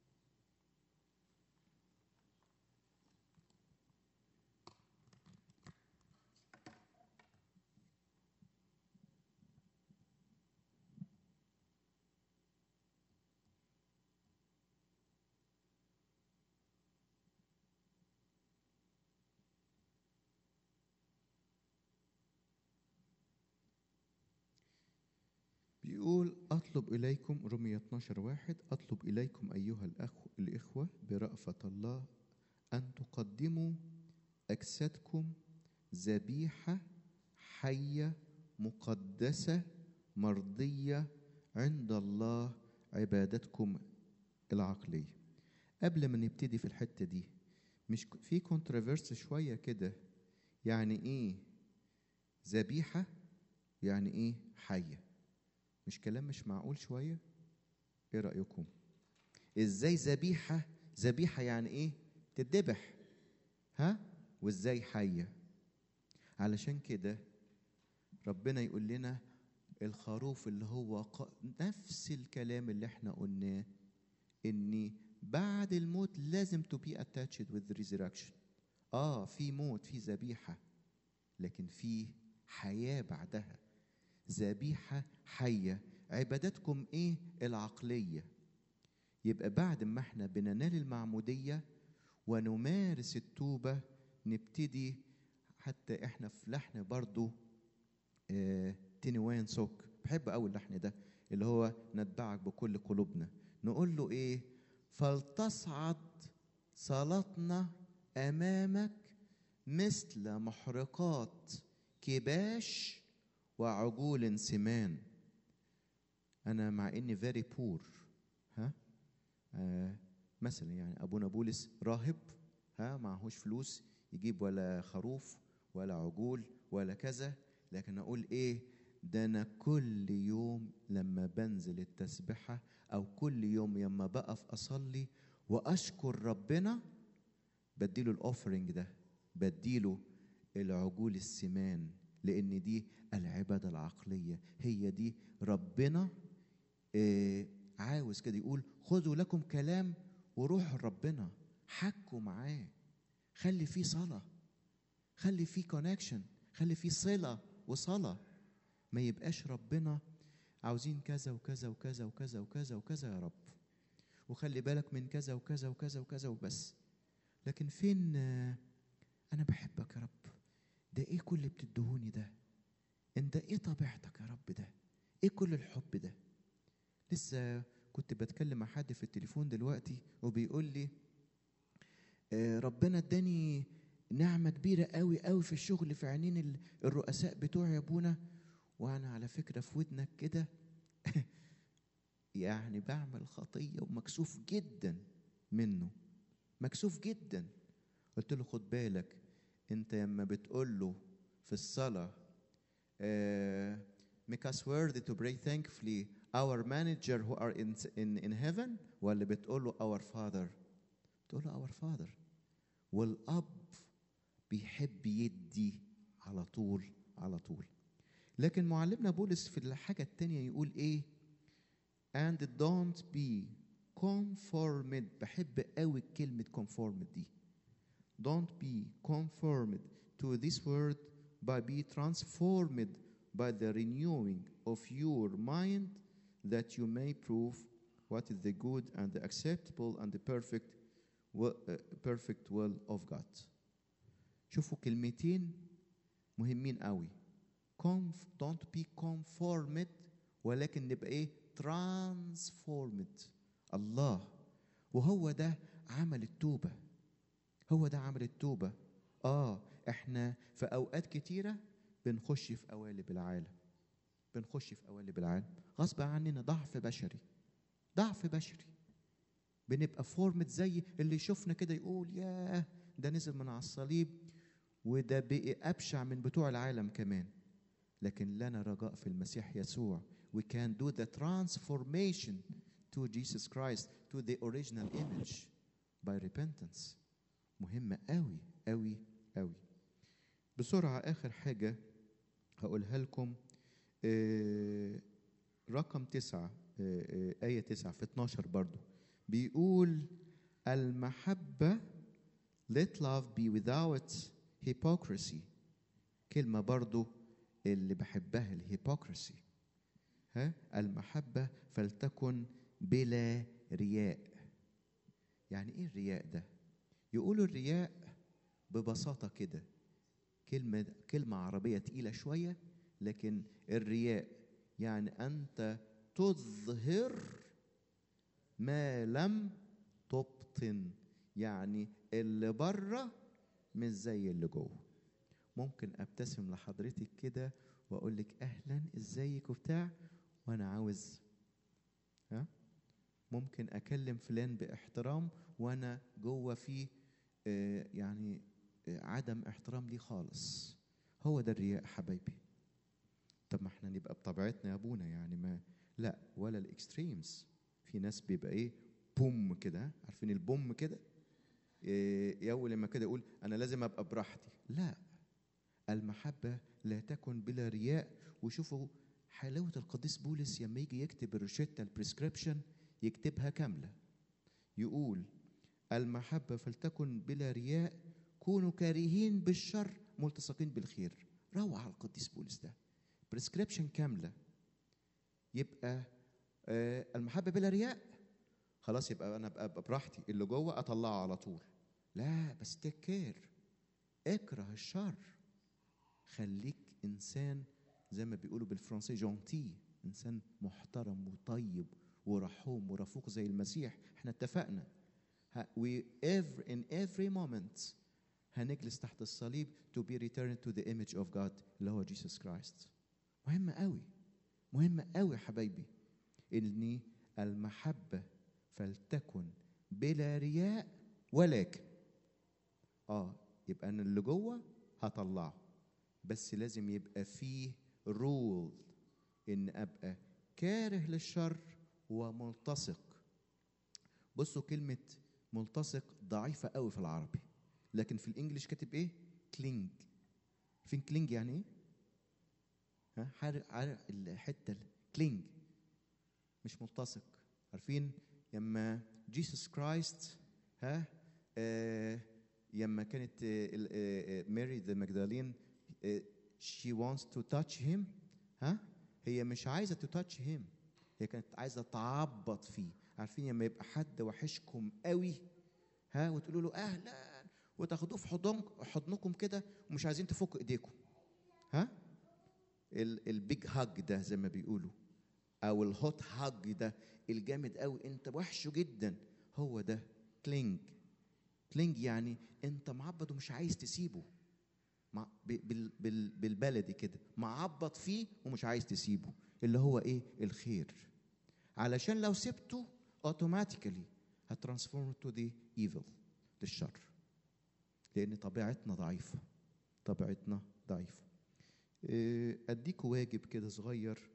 بيقول أطلب إليكم رمية 12 واحد أطلب إليكم أيها الأخ الإخوة برأفة الله أن تقدموا أجسادكم ذبيحة حية مقدسة مرضية عند الله عبادتكم العقلية قبل ما نبتدي في الحتة دي مش ك- في كونتروفيرس شوية كده يعني إيه ذبيحة يعني إيه حية مش كلام مش معقول شوية ايه رأيكم ازاي ذبيحة ذبيحة يعني ايه تتذبح ها وازاي حية علشان كده ربنا يقول لنا الخروف اللي هو ق... نفس الكلام اللي احنا قلناه ان بعد الموت لازم to be attached with the resurrection اه في موت في ذبيحة لكن في حياة بعدها ذبيحة حية عبادتكم ايه العقلية يبقى بعد ما احنا بننال المعمودية ونمارس التوبة نبتدي حتى احنا في لحن برضو آه تنوان سوك بحب قوي اللحن ده اللي هو نتبعك بكل قلوبنا نقول له ايه فلتصعد صلاتنا امامك مثل محرقات كباش وعجول سمان انا مع اني فيري بور ها آه مثلا يعني ابونا بولس راهب ها معهوش فلوس يجيب ولا خروف ولا عجول ولا كذا لكن اقول ايه ده انا كل يوم لما بنزل التسبحه او كل يوم لما بقف اصلي واشكر ربنا بديله الاوفرنج ده بديله العجول السمان لان دي العباده العقليه هي دي ربنا آه عاوز كده يقول خذوا لكم كلام وروح ربنا حكوا معاه خلي فيه صلاه خلي فيه كونكشن خلي فيه صله وصلاه ما يبقاش ربنا عاوزين كذا وكذا وكذا وكذا وكذا وكذا يا رب وخلي بالك من كذا وكذا وكذا وكذا وبس لكن فين آه، انا بحبك يا رب ده ايه كل اللي بتدهوني ده انت ايه طبيعتك يا رب ده ايه كل الحب ده لسه كنت بتكلم مع حد في التليفون دلوقتي وبيقول لي آه، ربنا اداني نعمة كبيرة قوي قوي في الشغل في عينين ال- الرؤساء بتوعي يا ابونا وانا على فكرة في ودنك كده يعني بعمل خطية ومكسوف جدا منه مكسوف جدا قلت له خد بالك انت لما بتقول له في الصلاة آه, make us worthy to pray thankfully our manager who are in, in, in heaven ولا بتقول له our father بتقول له our father والأب بيحب يدي على طول على طول لكن معلمنا بولس في الحاجة التانية يقول ايه and don't be conformed بحب قوي كلمة conformed دي don't be conformed to this word but be transformed by the renewing of your mind that you may prove what is the good and the acceptable and the perfect و- perfect will of God شوفوا كلمتين مهمين قوي Conf, don't be conformed ولكن نبقى ايه transformed الله وهو ده عمل التوبة هو ده عمل التوبة اه احنا في اوقات كتيرة بنخش في قوالب العالم بنخش في قوالب العالم غصب عننا ضعف بشري ضعف بشري بنبقى فورمت زي اللي يشوفنا كده يقول ياه ده نزل من على الصليب وده بقي أبشع من بتوع العالم كمان لكن لنا رجاء في المسيح يسوع we can do the transformation to Jesus Christ to the original image by repentance مهمة قوي قوي قوي بسرعة آخر حاجة هقولها لكم آه، رقم تسعة آه، آه، آية تسعة في 12 برضو بيقول المحبة let love be without hypocrisy كلمة برضو اللي بحبها الهيبوكرسي ها المحبة فلتكن بلا رياء يعني ايه الرياء ده يقولوا الرياء ببساطة كده كلمة كلمة عربية تقيلة شوية لكن الرياء يعني أنت تظهر ما لم تبطن يعني اللي بره مش زي اللي جوه ممكن ابتسم لحضرتك كده واقول لك اهلا ازيك وبتاع وانا عاوز ها ممكن اكلم فلان باحترام وانا جوه في آه، يعني آه، عدم احترام ليه خالص هو ده الرياء حبايبي طب ما احنا نبقى بطبيعتنا يا ابونا يعني ما لا ولا الاكستريمز في ناس بيبقى ايه بوم كده ها؟ عارفين البوم كده إيه يول لما كده يقول انا لازم ابقى براحتي لا المحبه لا تكن بلا رياء وشوفوا حلاوه القديس بولس لما يجي يكتب الروشته البريسكريبشن يكتبها كامله يقول المحبه فلتكن بلا رياء كونوا كارهين بالشر ملتصقين بالخير روعه القديس بولس ده بريسكريبشن كامله يبقى آه، المحبه بلا رياء خلاص يبقى انا ابقى أبقى براحتي اللي جوه اطلعه على طول لا بس تيك كير اكره الشر خليك انسان زي ما بيقولوا بالفرنسي جونتي انسان محترم وطيب ورحوم ورفوق زي المسيح احنا اتفقنا ه- we every in every moment هنجلس تحت الصليب to be returned to the image of God اللي هو Jesus Christ مهمة قوي مهمة قوي يا حبايبي إن المحبة فلتكن بلا رياء ولكن اه يبقى انا اللي جوه هطلعه بس لازم يبقى فيه رول ان ابقى كاره للشر وملتصق بصوا كلمة ملتصق ضعيفة قوي في العربي لكن في الانجليش كاتب ايه كلينج فين كلينج يعني ايه ها عارف عارف الحتة كلينج مش ملتصق عارفين لما جيسوس كرايست ها آه لما كانت ماري ذا ماجدالين she wants to touch him ها هي مش عايزه to touch him هي كانت عايزه تعبط فيه عارفين لما يبقى حد وحشكم قوي ها وتقولوا له اهلا وتاخدوه في حضن حضنكم كده ومش عايزين تفكوا ايديكم ها البيج هاج ده زي ما بيقولوا او الهوت هاج ده الجامد قوي انت وحشه جدا هو ده كلينج كلينج يعني انت معبد ومش عايز تسيبه مع ب- بال بال بالبلدي كده معبط فيه ومش عايز تسيبه اللي هو ايه الخير علشان لو سبته اوتوماتيكالي هترانسفورم تو ذا ايفل للشر لان طبيعتنا ضعيفه طبيعتنا ضعيفه إيه، اديكوا واجب كده صغير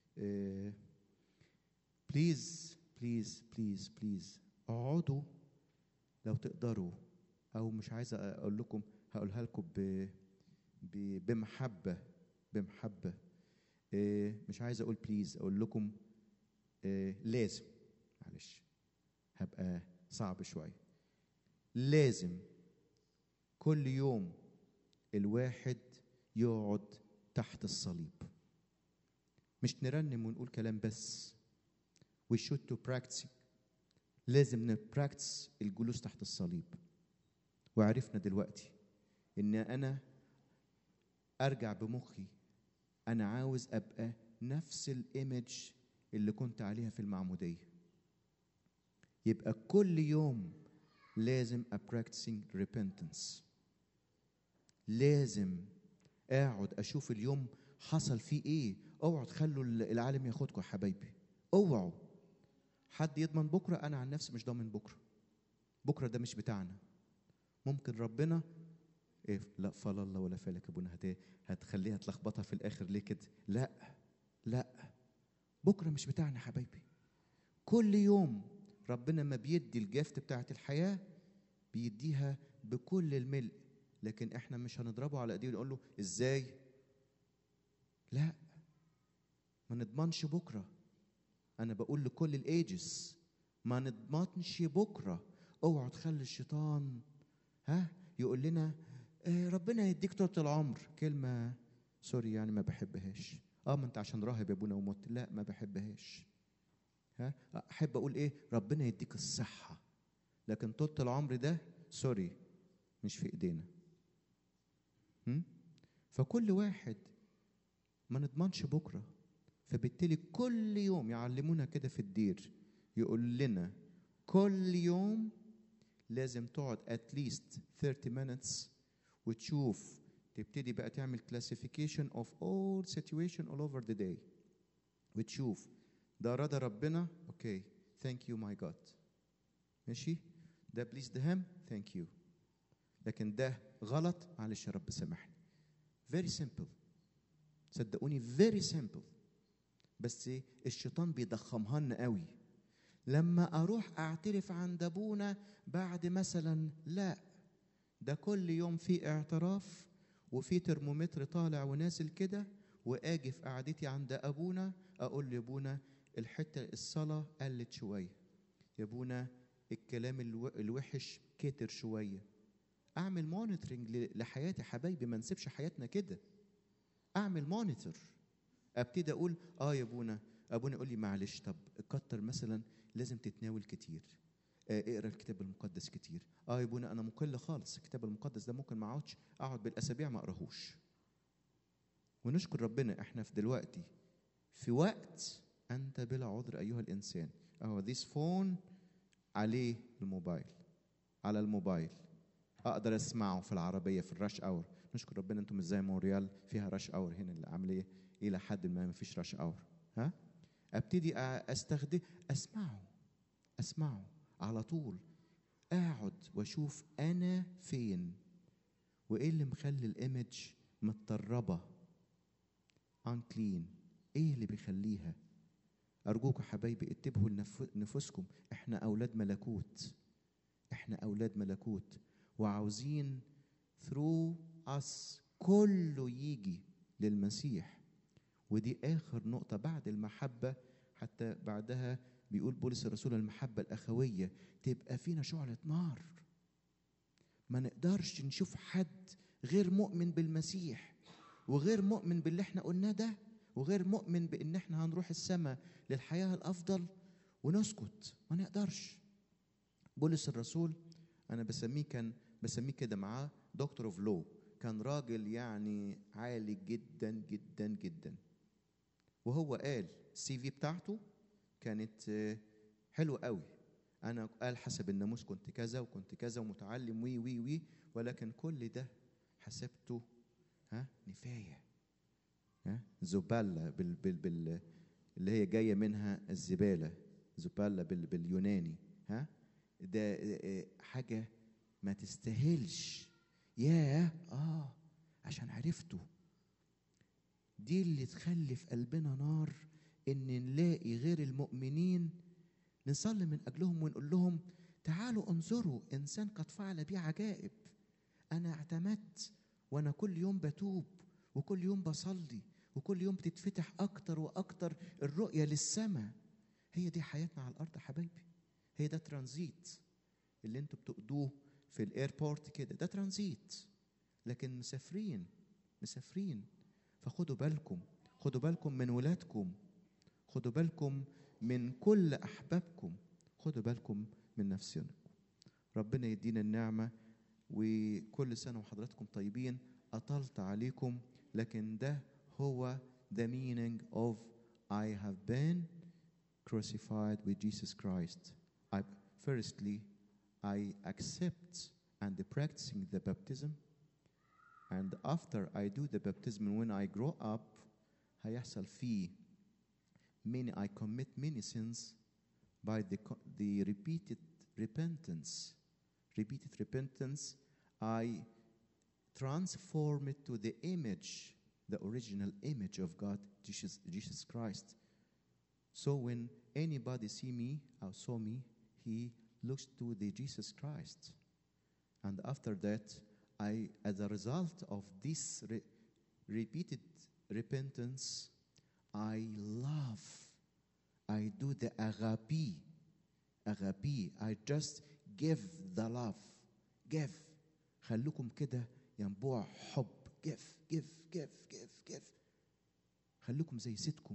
بليز بليز بليز بليز اقعدوا لو تقدروا او مش عايز اقول لكم هقولها لكم ب ب- بمحبه بمحبه إيه، مش عايز اقول بليز اقول لكم إيه، لازم معلش هبقى صعب شويه لازم كل يوم الواحد يقعد تحت الصليب مش نرنم ونقول كلام بس we should to practice لازم نبراكتس الجلوس تحت الصليب وعرفنا دلوقتي ان انا ارجع بمخي انا عاوز ابقى نفس الايمج اللي كنت عليها في المعموديه يبقى كل يوم لازم ابراكتسنج repentance لازم اقعد اشوف اليوم حصل فيه ايه اوعوا تخلوا العالم ياخدكم يا حبايبي اوعوا حد يضمن بكره انا عن نفسي مش ضامن بكره بكره ده مش بتاعنا ممكن ربنا إيه لا فلا الله ولا فالك ابونا هت هتخليها تلخبطها في الاخر ليه كده لا لا بكره مش بتاعنا يا حبايبي كل يوم ربنا ما بيدي الجافت بتاعت الحياه بيديها بكل الملء لكن احنا مش هنضربه على ايديه ونقول له ازاي لا ما نضمنش بكره انا بقول لكل الايجز ما نضمنش بكره اوعوا تخلي الشيطان ها يقول لنا آه ربنا يديك طول العمر كلمه سوري يعني ما بحبهاش اه ما انت عشان راهب يا ابونا ومت لا ما بحبهاش ها احب اقول ايه ربنا يديك الصحه لكن طول العمر ده سوري مش في ايدينا هم؟ فكل واحد ما نضمنش بكره فبالتالي كل يوم يعلمونا كده في الدير يقول لنا كل يوم لازم تقعد at least 30 minutes وتشوف تبتدي بقى تعمل classification of all situation all over the day وتشوف ده رضا ربنا اوكي ثانك يو ماي جاد ماشي ده بليز دهم ثانك يو لكن ده غلط معلش يا رب سامحني very simple صدقوني very simple بس الشيطان بيضخمها لنا قوي لما اروح اعترف عند ابونا بعد مثلا لا ده كل يوم في اعتراف وفي ترمومتر طالع ونازل كده واجي في قعدتي عند ابونا اقول لابونا الحته الصلاه قلت شويه يا ابونا الكلام الو- الوحش كتر شويه اعمل مونيتورنج لحياتي حبايبي ما نسيبش حياتنا كده اعمل مونيتور ابتدي اقول اه يا ابونا ابونا يقول لي معلش طب كتر مثلا لازم تتناول كتير آه اقرا الكتاب المقدس كتير اه يا ابونا انا مقل خالص الكتاب المقدس ده ممكن ما اقعدش اقعد بالاسابيع ما اقراهوش ونشكر ربنا احنا في دلوقتي في وقت انت بلا عذر ايها الانسان اهو ذيس فون عليه الموبايل على الموبايل اقدر اسمعه في العربيه في الراش اور نشكر ربنا انتم مش زي مونريال فيها راش اور هنا العمليه الى حد ما ما فيش راش اور ها ابتدي أ- استخدم اسمعه اسمعه على طول اقعد واشوف انا فين وايه اللي مخلي الايمج متطربه unclean ايه اللي بيخليها ارجوكم حبايبي انتبهوا لنف- لنفوسكم احنا اولاد ملكوت احنا اولاد ملكوت وعاوزين through us كله يجي للمسيح ودي اخر نقطه بعد المحبه حتى بعدها بيقول بولس الرسول المحبه الاخويه تبقى فينا شعله نار ما نقدرش نشوف حد غير مؤمن بالمسيح وغير مؤمن باللي احنا قلناه ده وغير مؤمن بان احنا هنروح السماء للحياه الافضل ونسكت ما نقدرش بولس الرسول انا بسميه كان بسميه كده معاه دكتور اوف لو كان راجل يعني عالي جدا جدا جدا وهو قال السي في بتاعته كانت آه، حلوه قوي انا قال حسب الناموس كنت كذا وكنت كذا ومتعلم وي وي وي ولكن كل ده حسبته ها نفايه ها زباله بال بال بال اللي هي جايه منها الزباله زباله بال باليوناني ها ده آه، حاجه ما تستاهلش ياه اه عشان عرفته دي اللي تخلي في قلبنا نار ان نلاقي غير المؤمنين نصلي من اجلهم ونقول لهم تعالوا انظروا انسان قد فعل بي عجائب انا اعتمدت وانا كل يوم بتوب وكل يوم بصلي وكل يوم بتتفتح اكتر واكتر الرؤيه للسماء هي دي حياتنا على الارض يا حبايبي هي ده ترانزيت اللي انتوا بتقضوه في الايربورت كده ده ترانزيت لكن مسافرين مسافرين فخدوا بالكم خدوا بالكم من ولادكم خدوا بالكم من كل احبابكم خدوا بالكم من نفسنا ربنا يدينا النعمة وكل سنة وحضراتكم طيبين أطلت عليكم لكن ده هو the meaning of I have been crucified with Jesus Christ. I, firstly, I accept and practicing the baptism and after I do the baptism when I grow up هيحصل فيه many I commit many sins by the, co- the repeated repentance. Repeated repentance, I transform it to the image, the original image of God, Jesus, Jesus Christ. So when anybody see me or saw me, he looks to the Jesus Christ. And after that, I, as a result of this re- repeated repentance, I love. I do the agape. Agape. I just give the love. Give. خلوكم كده ينبوع حب. Give, give, give, give, give. خلوكم زي سيدكم.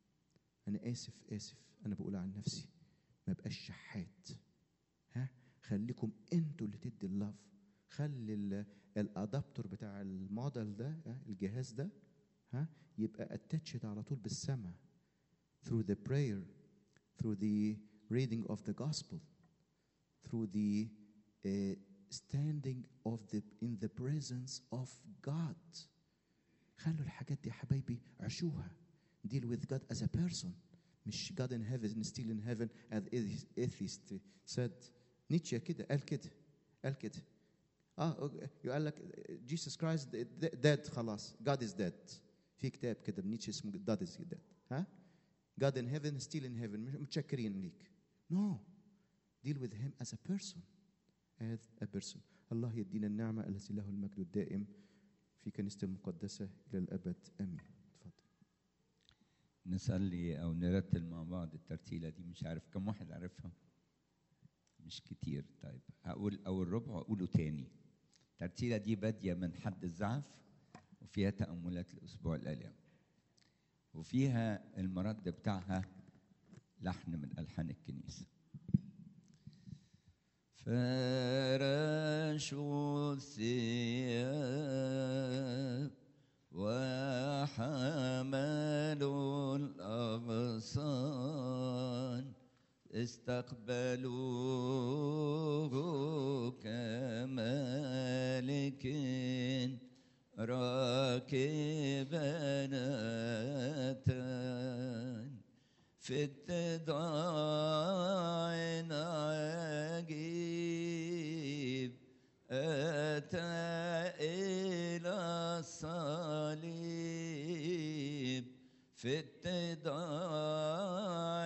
أنا آسف آسف أنا بقول عن نفسي ما بقاش شحات. ها خليكم انتوا اللي تدي اللاف. خلي ال- الادابتور بتاع الموديل ده ها، الجهاز ده ها يبقى اتاتشد على طول بالسماء through the prayer through the reading of the gospel through the uh, standing of the in the presence of God خلوا الحاجات دي يا حبايبي عيشوها deal with God as a person مش God in heaven still in heaven as atheist said نيتشه كده قال كده قال كده اه يقول لك جيسس كرايست ديد خلاص God is dead في كتاب كده نيتشه اسمه God is dead ها God in heaven still in heaven مش متشكرين ليك no deal with him as a person as a person الله يدينا النعمة التي له المجد الدائم في كنيسة المقدسة إلى الأبد آمين اتفضل نصلي او نرتل مع بعض الترتيله دي مش عارف كم واحد عارفها مش كتير طيب هقول اول ربع واقوله تاني الترتيله دي باديه من حد الزعف وفيها تاملات لاسبوع الالام وفيها المرد بتاعها لحن من الحان الكنيسه فرشوا الثياب وحملوا الأغصان استقبلوه كمالك راكبا أتان في اتضاع عجيب أتى إلى الصليب في اتضاع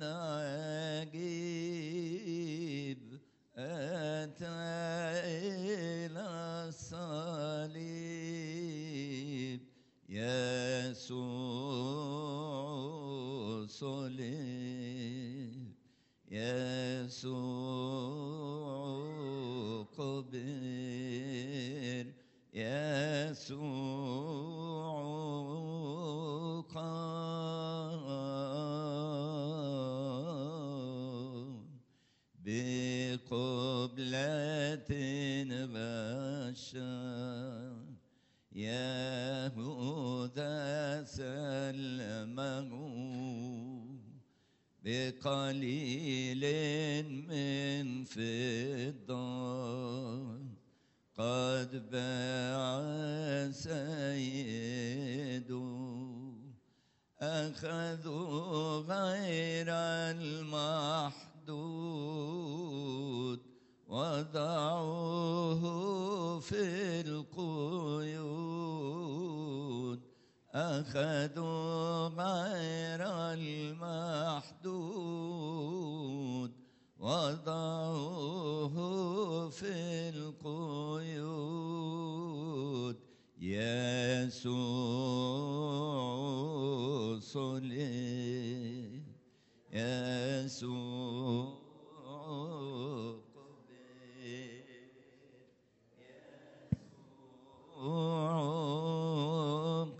عجيب أتى إلى الصليب يسوع صليب يسوع قبر يسوع قام بقبلة غشا يهوذا سلمه بقليل من فضة قد باع سيده أخذوا غير المحدود وضعوه في القيود أخذوا غير المحدود وضعوه في القيود يسوع صليب يسوع قبر يسوع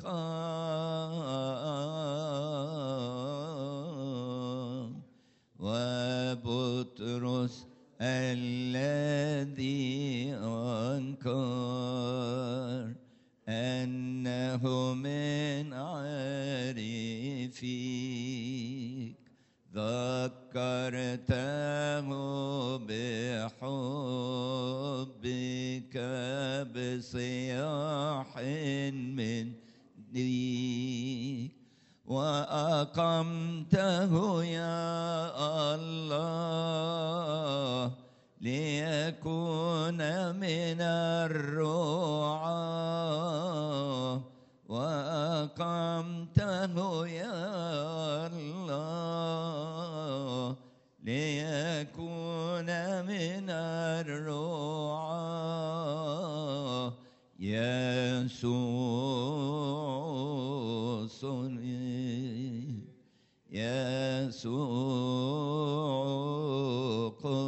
قام وبطرس ارتاه بحبك بصياح مني وأقمته يا الله ليكون من الرعاة وأقمته يا الله ليكون من الرعاة يسوع صلي يسوع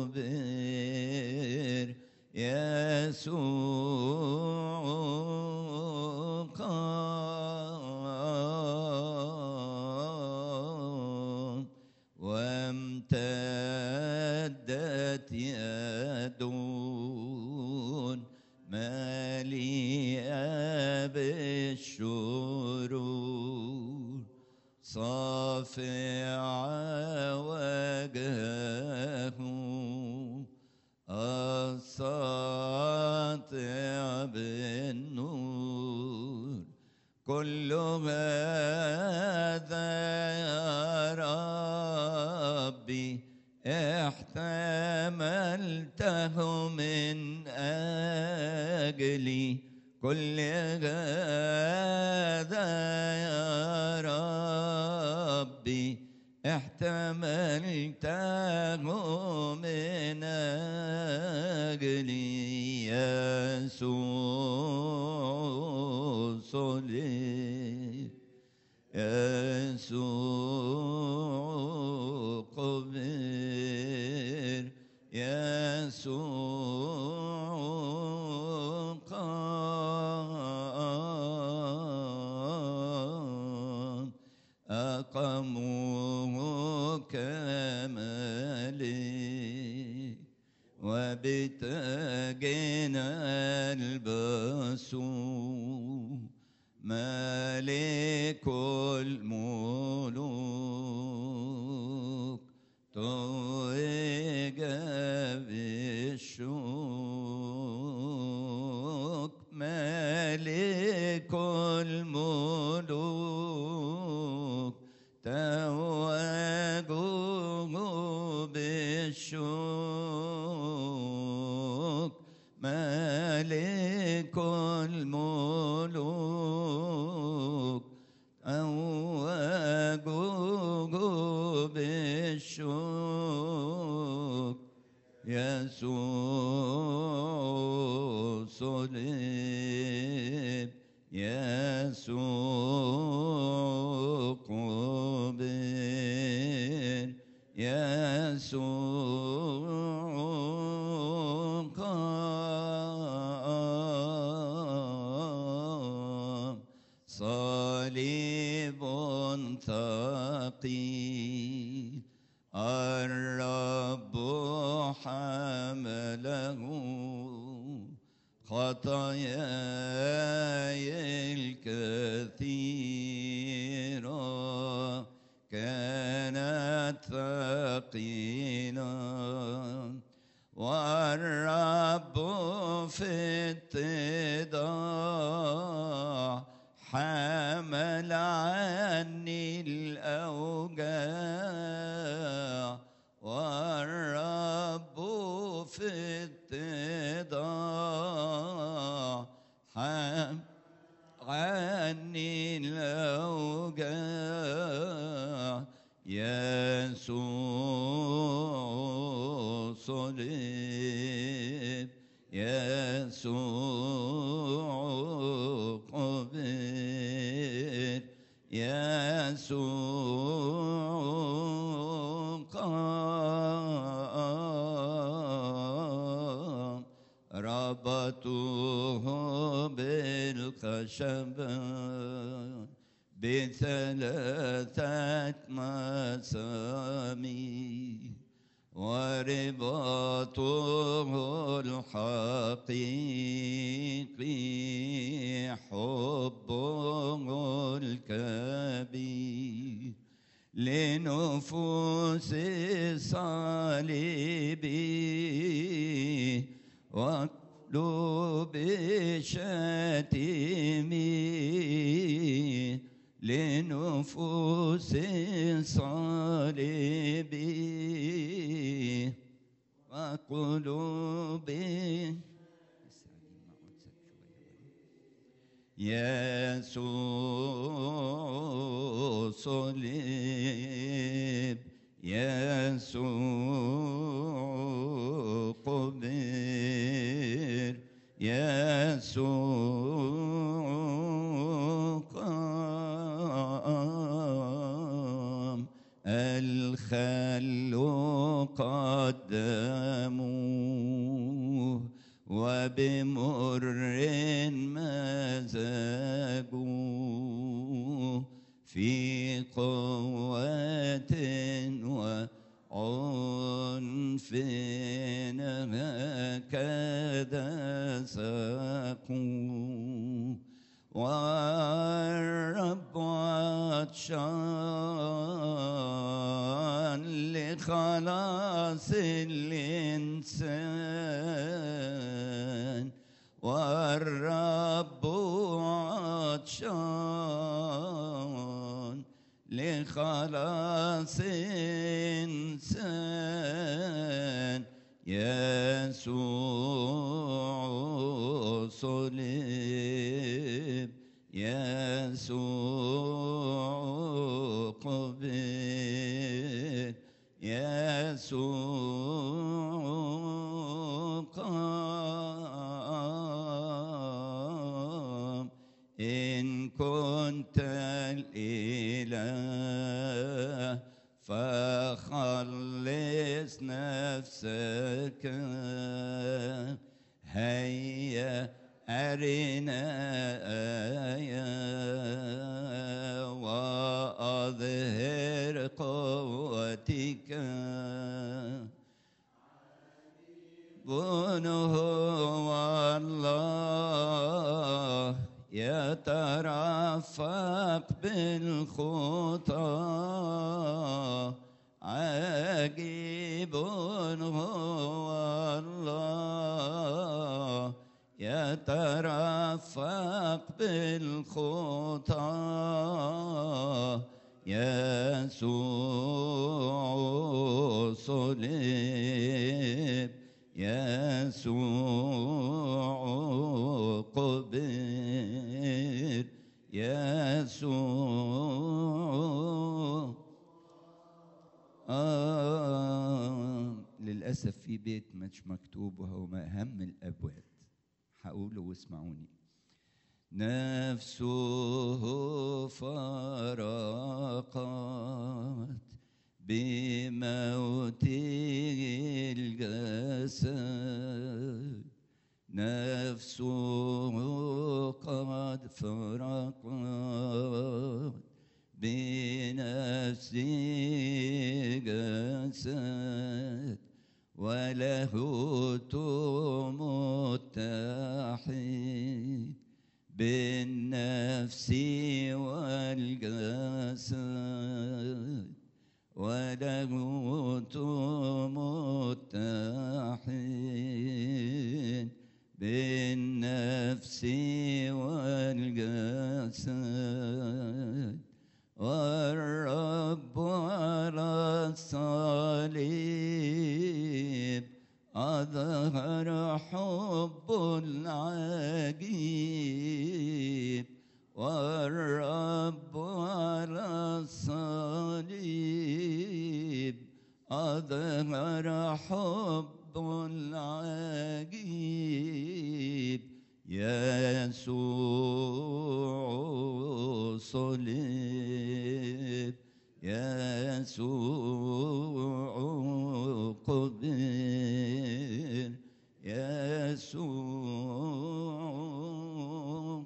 قبر يسوع قام وامتدت يدون مليئة بالشرور صافع وجهه الساطع بالنور كل هذا يا ربي احتملته من أجلي كل هذا يا ربي احتملته من أجلي يسوع صلي يسوع قبر يسوع قام أقاموه كمالي وبتاجنا البسوم ملك الملوك توج بالشوك ملك الملوك توجوا بالشوك ملك الملوك أوجوه بالشوك يسوع صليب يسوع قبر يسوع قام صليب ثقيل الرب حمله خطاياي الكثيرة كانت ثقيلة والرب في اتضاع حمل عني الأوجاع والرب في اتضاع حمل عني الأوجاع يسوع صليب يسوع قبر يسوع قام ربطوه بالخشبة بثلاثة مسامير ورباطه الحقيقي حبه الكبير لنفوس الصليب وقلوب الشاتم لنفوس الصليب وقلوب يسوع صليب يسوع قبر يسوع قام الخل قدموه وبمر مزجوه في قوة وعنف هكذا سقوا والرب عطشان لخلاص الإنسان والرب عطشان لخلاص إنسان يسوع صلب يسوع قبر يسوع قام إن كنت الإله فخلص نفسك هيا أرنا آية وأظهر قوتك بونه والله يترفق بالخطى عجيب هو الله يترفق بالخطى يسوع صلب يسوع قبر يسوع آه للأسف في بيت مش مكتوب وهو ما أهم الأبواب هقوله واسمعوني نفسه فرقت بموته الجسد نفسه قد فرقت بنفسه جسد وله متحد بالنفس والجسد وله متحد بالنفس والجسد والرب على الصليب أظهر حب العجيب والرب على الصليب أظهر حب العجيب يسوع صلب يسوع قبر يسوع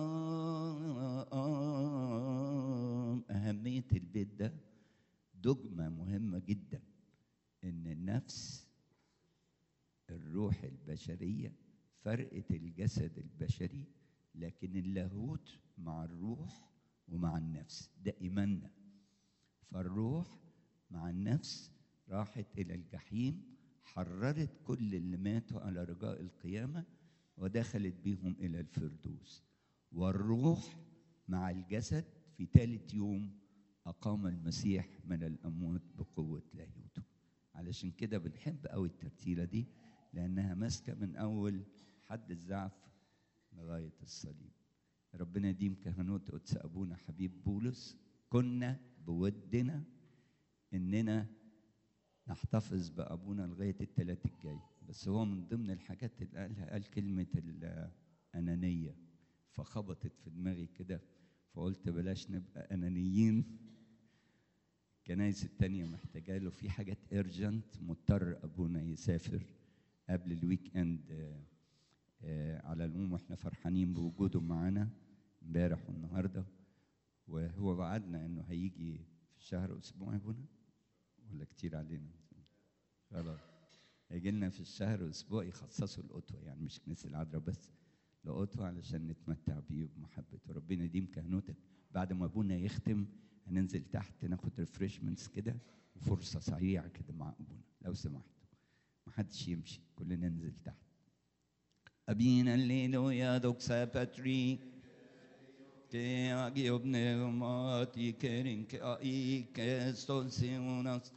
قام أهمية البيت ده دجمة مهمة جدا إن النفس الروح البشرية فرقة الجسد البشري لكن اللاهوت مع الروح ومع النفس ده إيماننا فالروح مع النفس راحت الى الجحيم حررت كل اللي ماتوا على رجاء القيامه ودخلت بهم الى الفردوس والروح مع الجسد في ثالث يوم اقام المسيح من الاموات بقوه لاهوته علشان كده بنحب قوي الترتيله دي لانها ماسكه من اول حد الزعف لغايه الصليب ربنا يديم كهنوت قدس ابونا حبيب بولس كنا بودنا اننا نحتفظ بابونا لغايه الثلاث الجاي بس هو من ضمن الحاجات اللي قالها قال كلمه الانانيه فخبطت في دماغي كده فقلت بلاش نبقى انانيين الكنايس التانية محتاجة له في حاجات ارجنت مضطر ابونا يسافر قبل الويك اند آه، آه، على العموم احنا فرحانين بوجوده معانا امبارح والنهارده وهو وعدنا انه هيجي في الشهر اسبوع يا ابونا ولا كتير علينا خلاص هيجي لنا في الشهر اسبوع يخصصوا القطوه يعني مش كنيسه العذراء بس لقطوه علشان نتمتع بيه بمحبته ربنا يديم كهنوتك بعد ما ابونا يختم هننزل تحت ناخد ريفرشمنتس كده وفرصه سريعه كده مع ابونا لو سمحتوا محدش يمشي كلنا ننزل تحت أبينا الليلويا دوكسا باتري كي أجي بنغماتي كرين كأي كستونسيوناس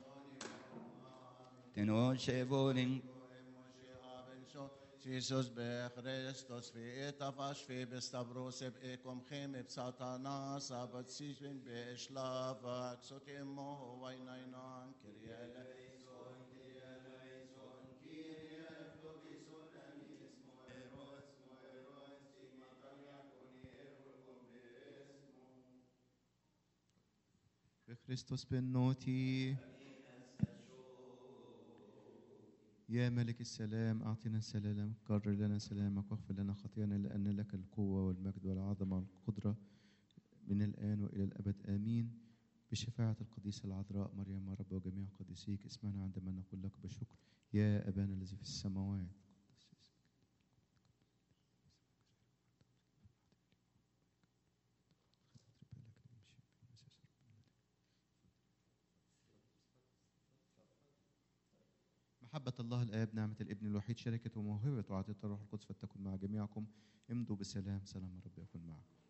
تنوشي بولين Jesus be Christus vi etafas fi bestavros eb ekom chem eb satanas abat sisvin be eshlava xotimo vainainan kiryele بخريستوس بالنوتي يا ملك السلام أعطنا السلام كرر لنا سلامك واغفر لنا خطايانا لأن لك القوة والمجد والعظمة والقدرة من الآن وإلى الأبد آمين بشفاعة القديسة العذراء مريم رب وجميع قديسيك اسمعنا عندما نقول لك بشكر يا أبانا الذي في السماوات محبة الله الآب نعمة الابن الوحيد شركة وموهبة وعطية الروح القدس فلتكن مع جميعكم امضوا بسلام سلام الرب يكون معكم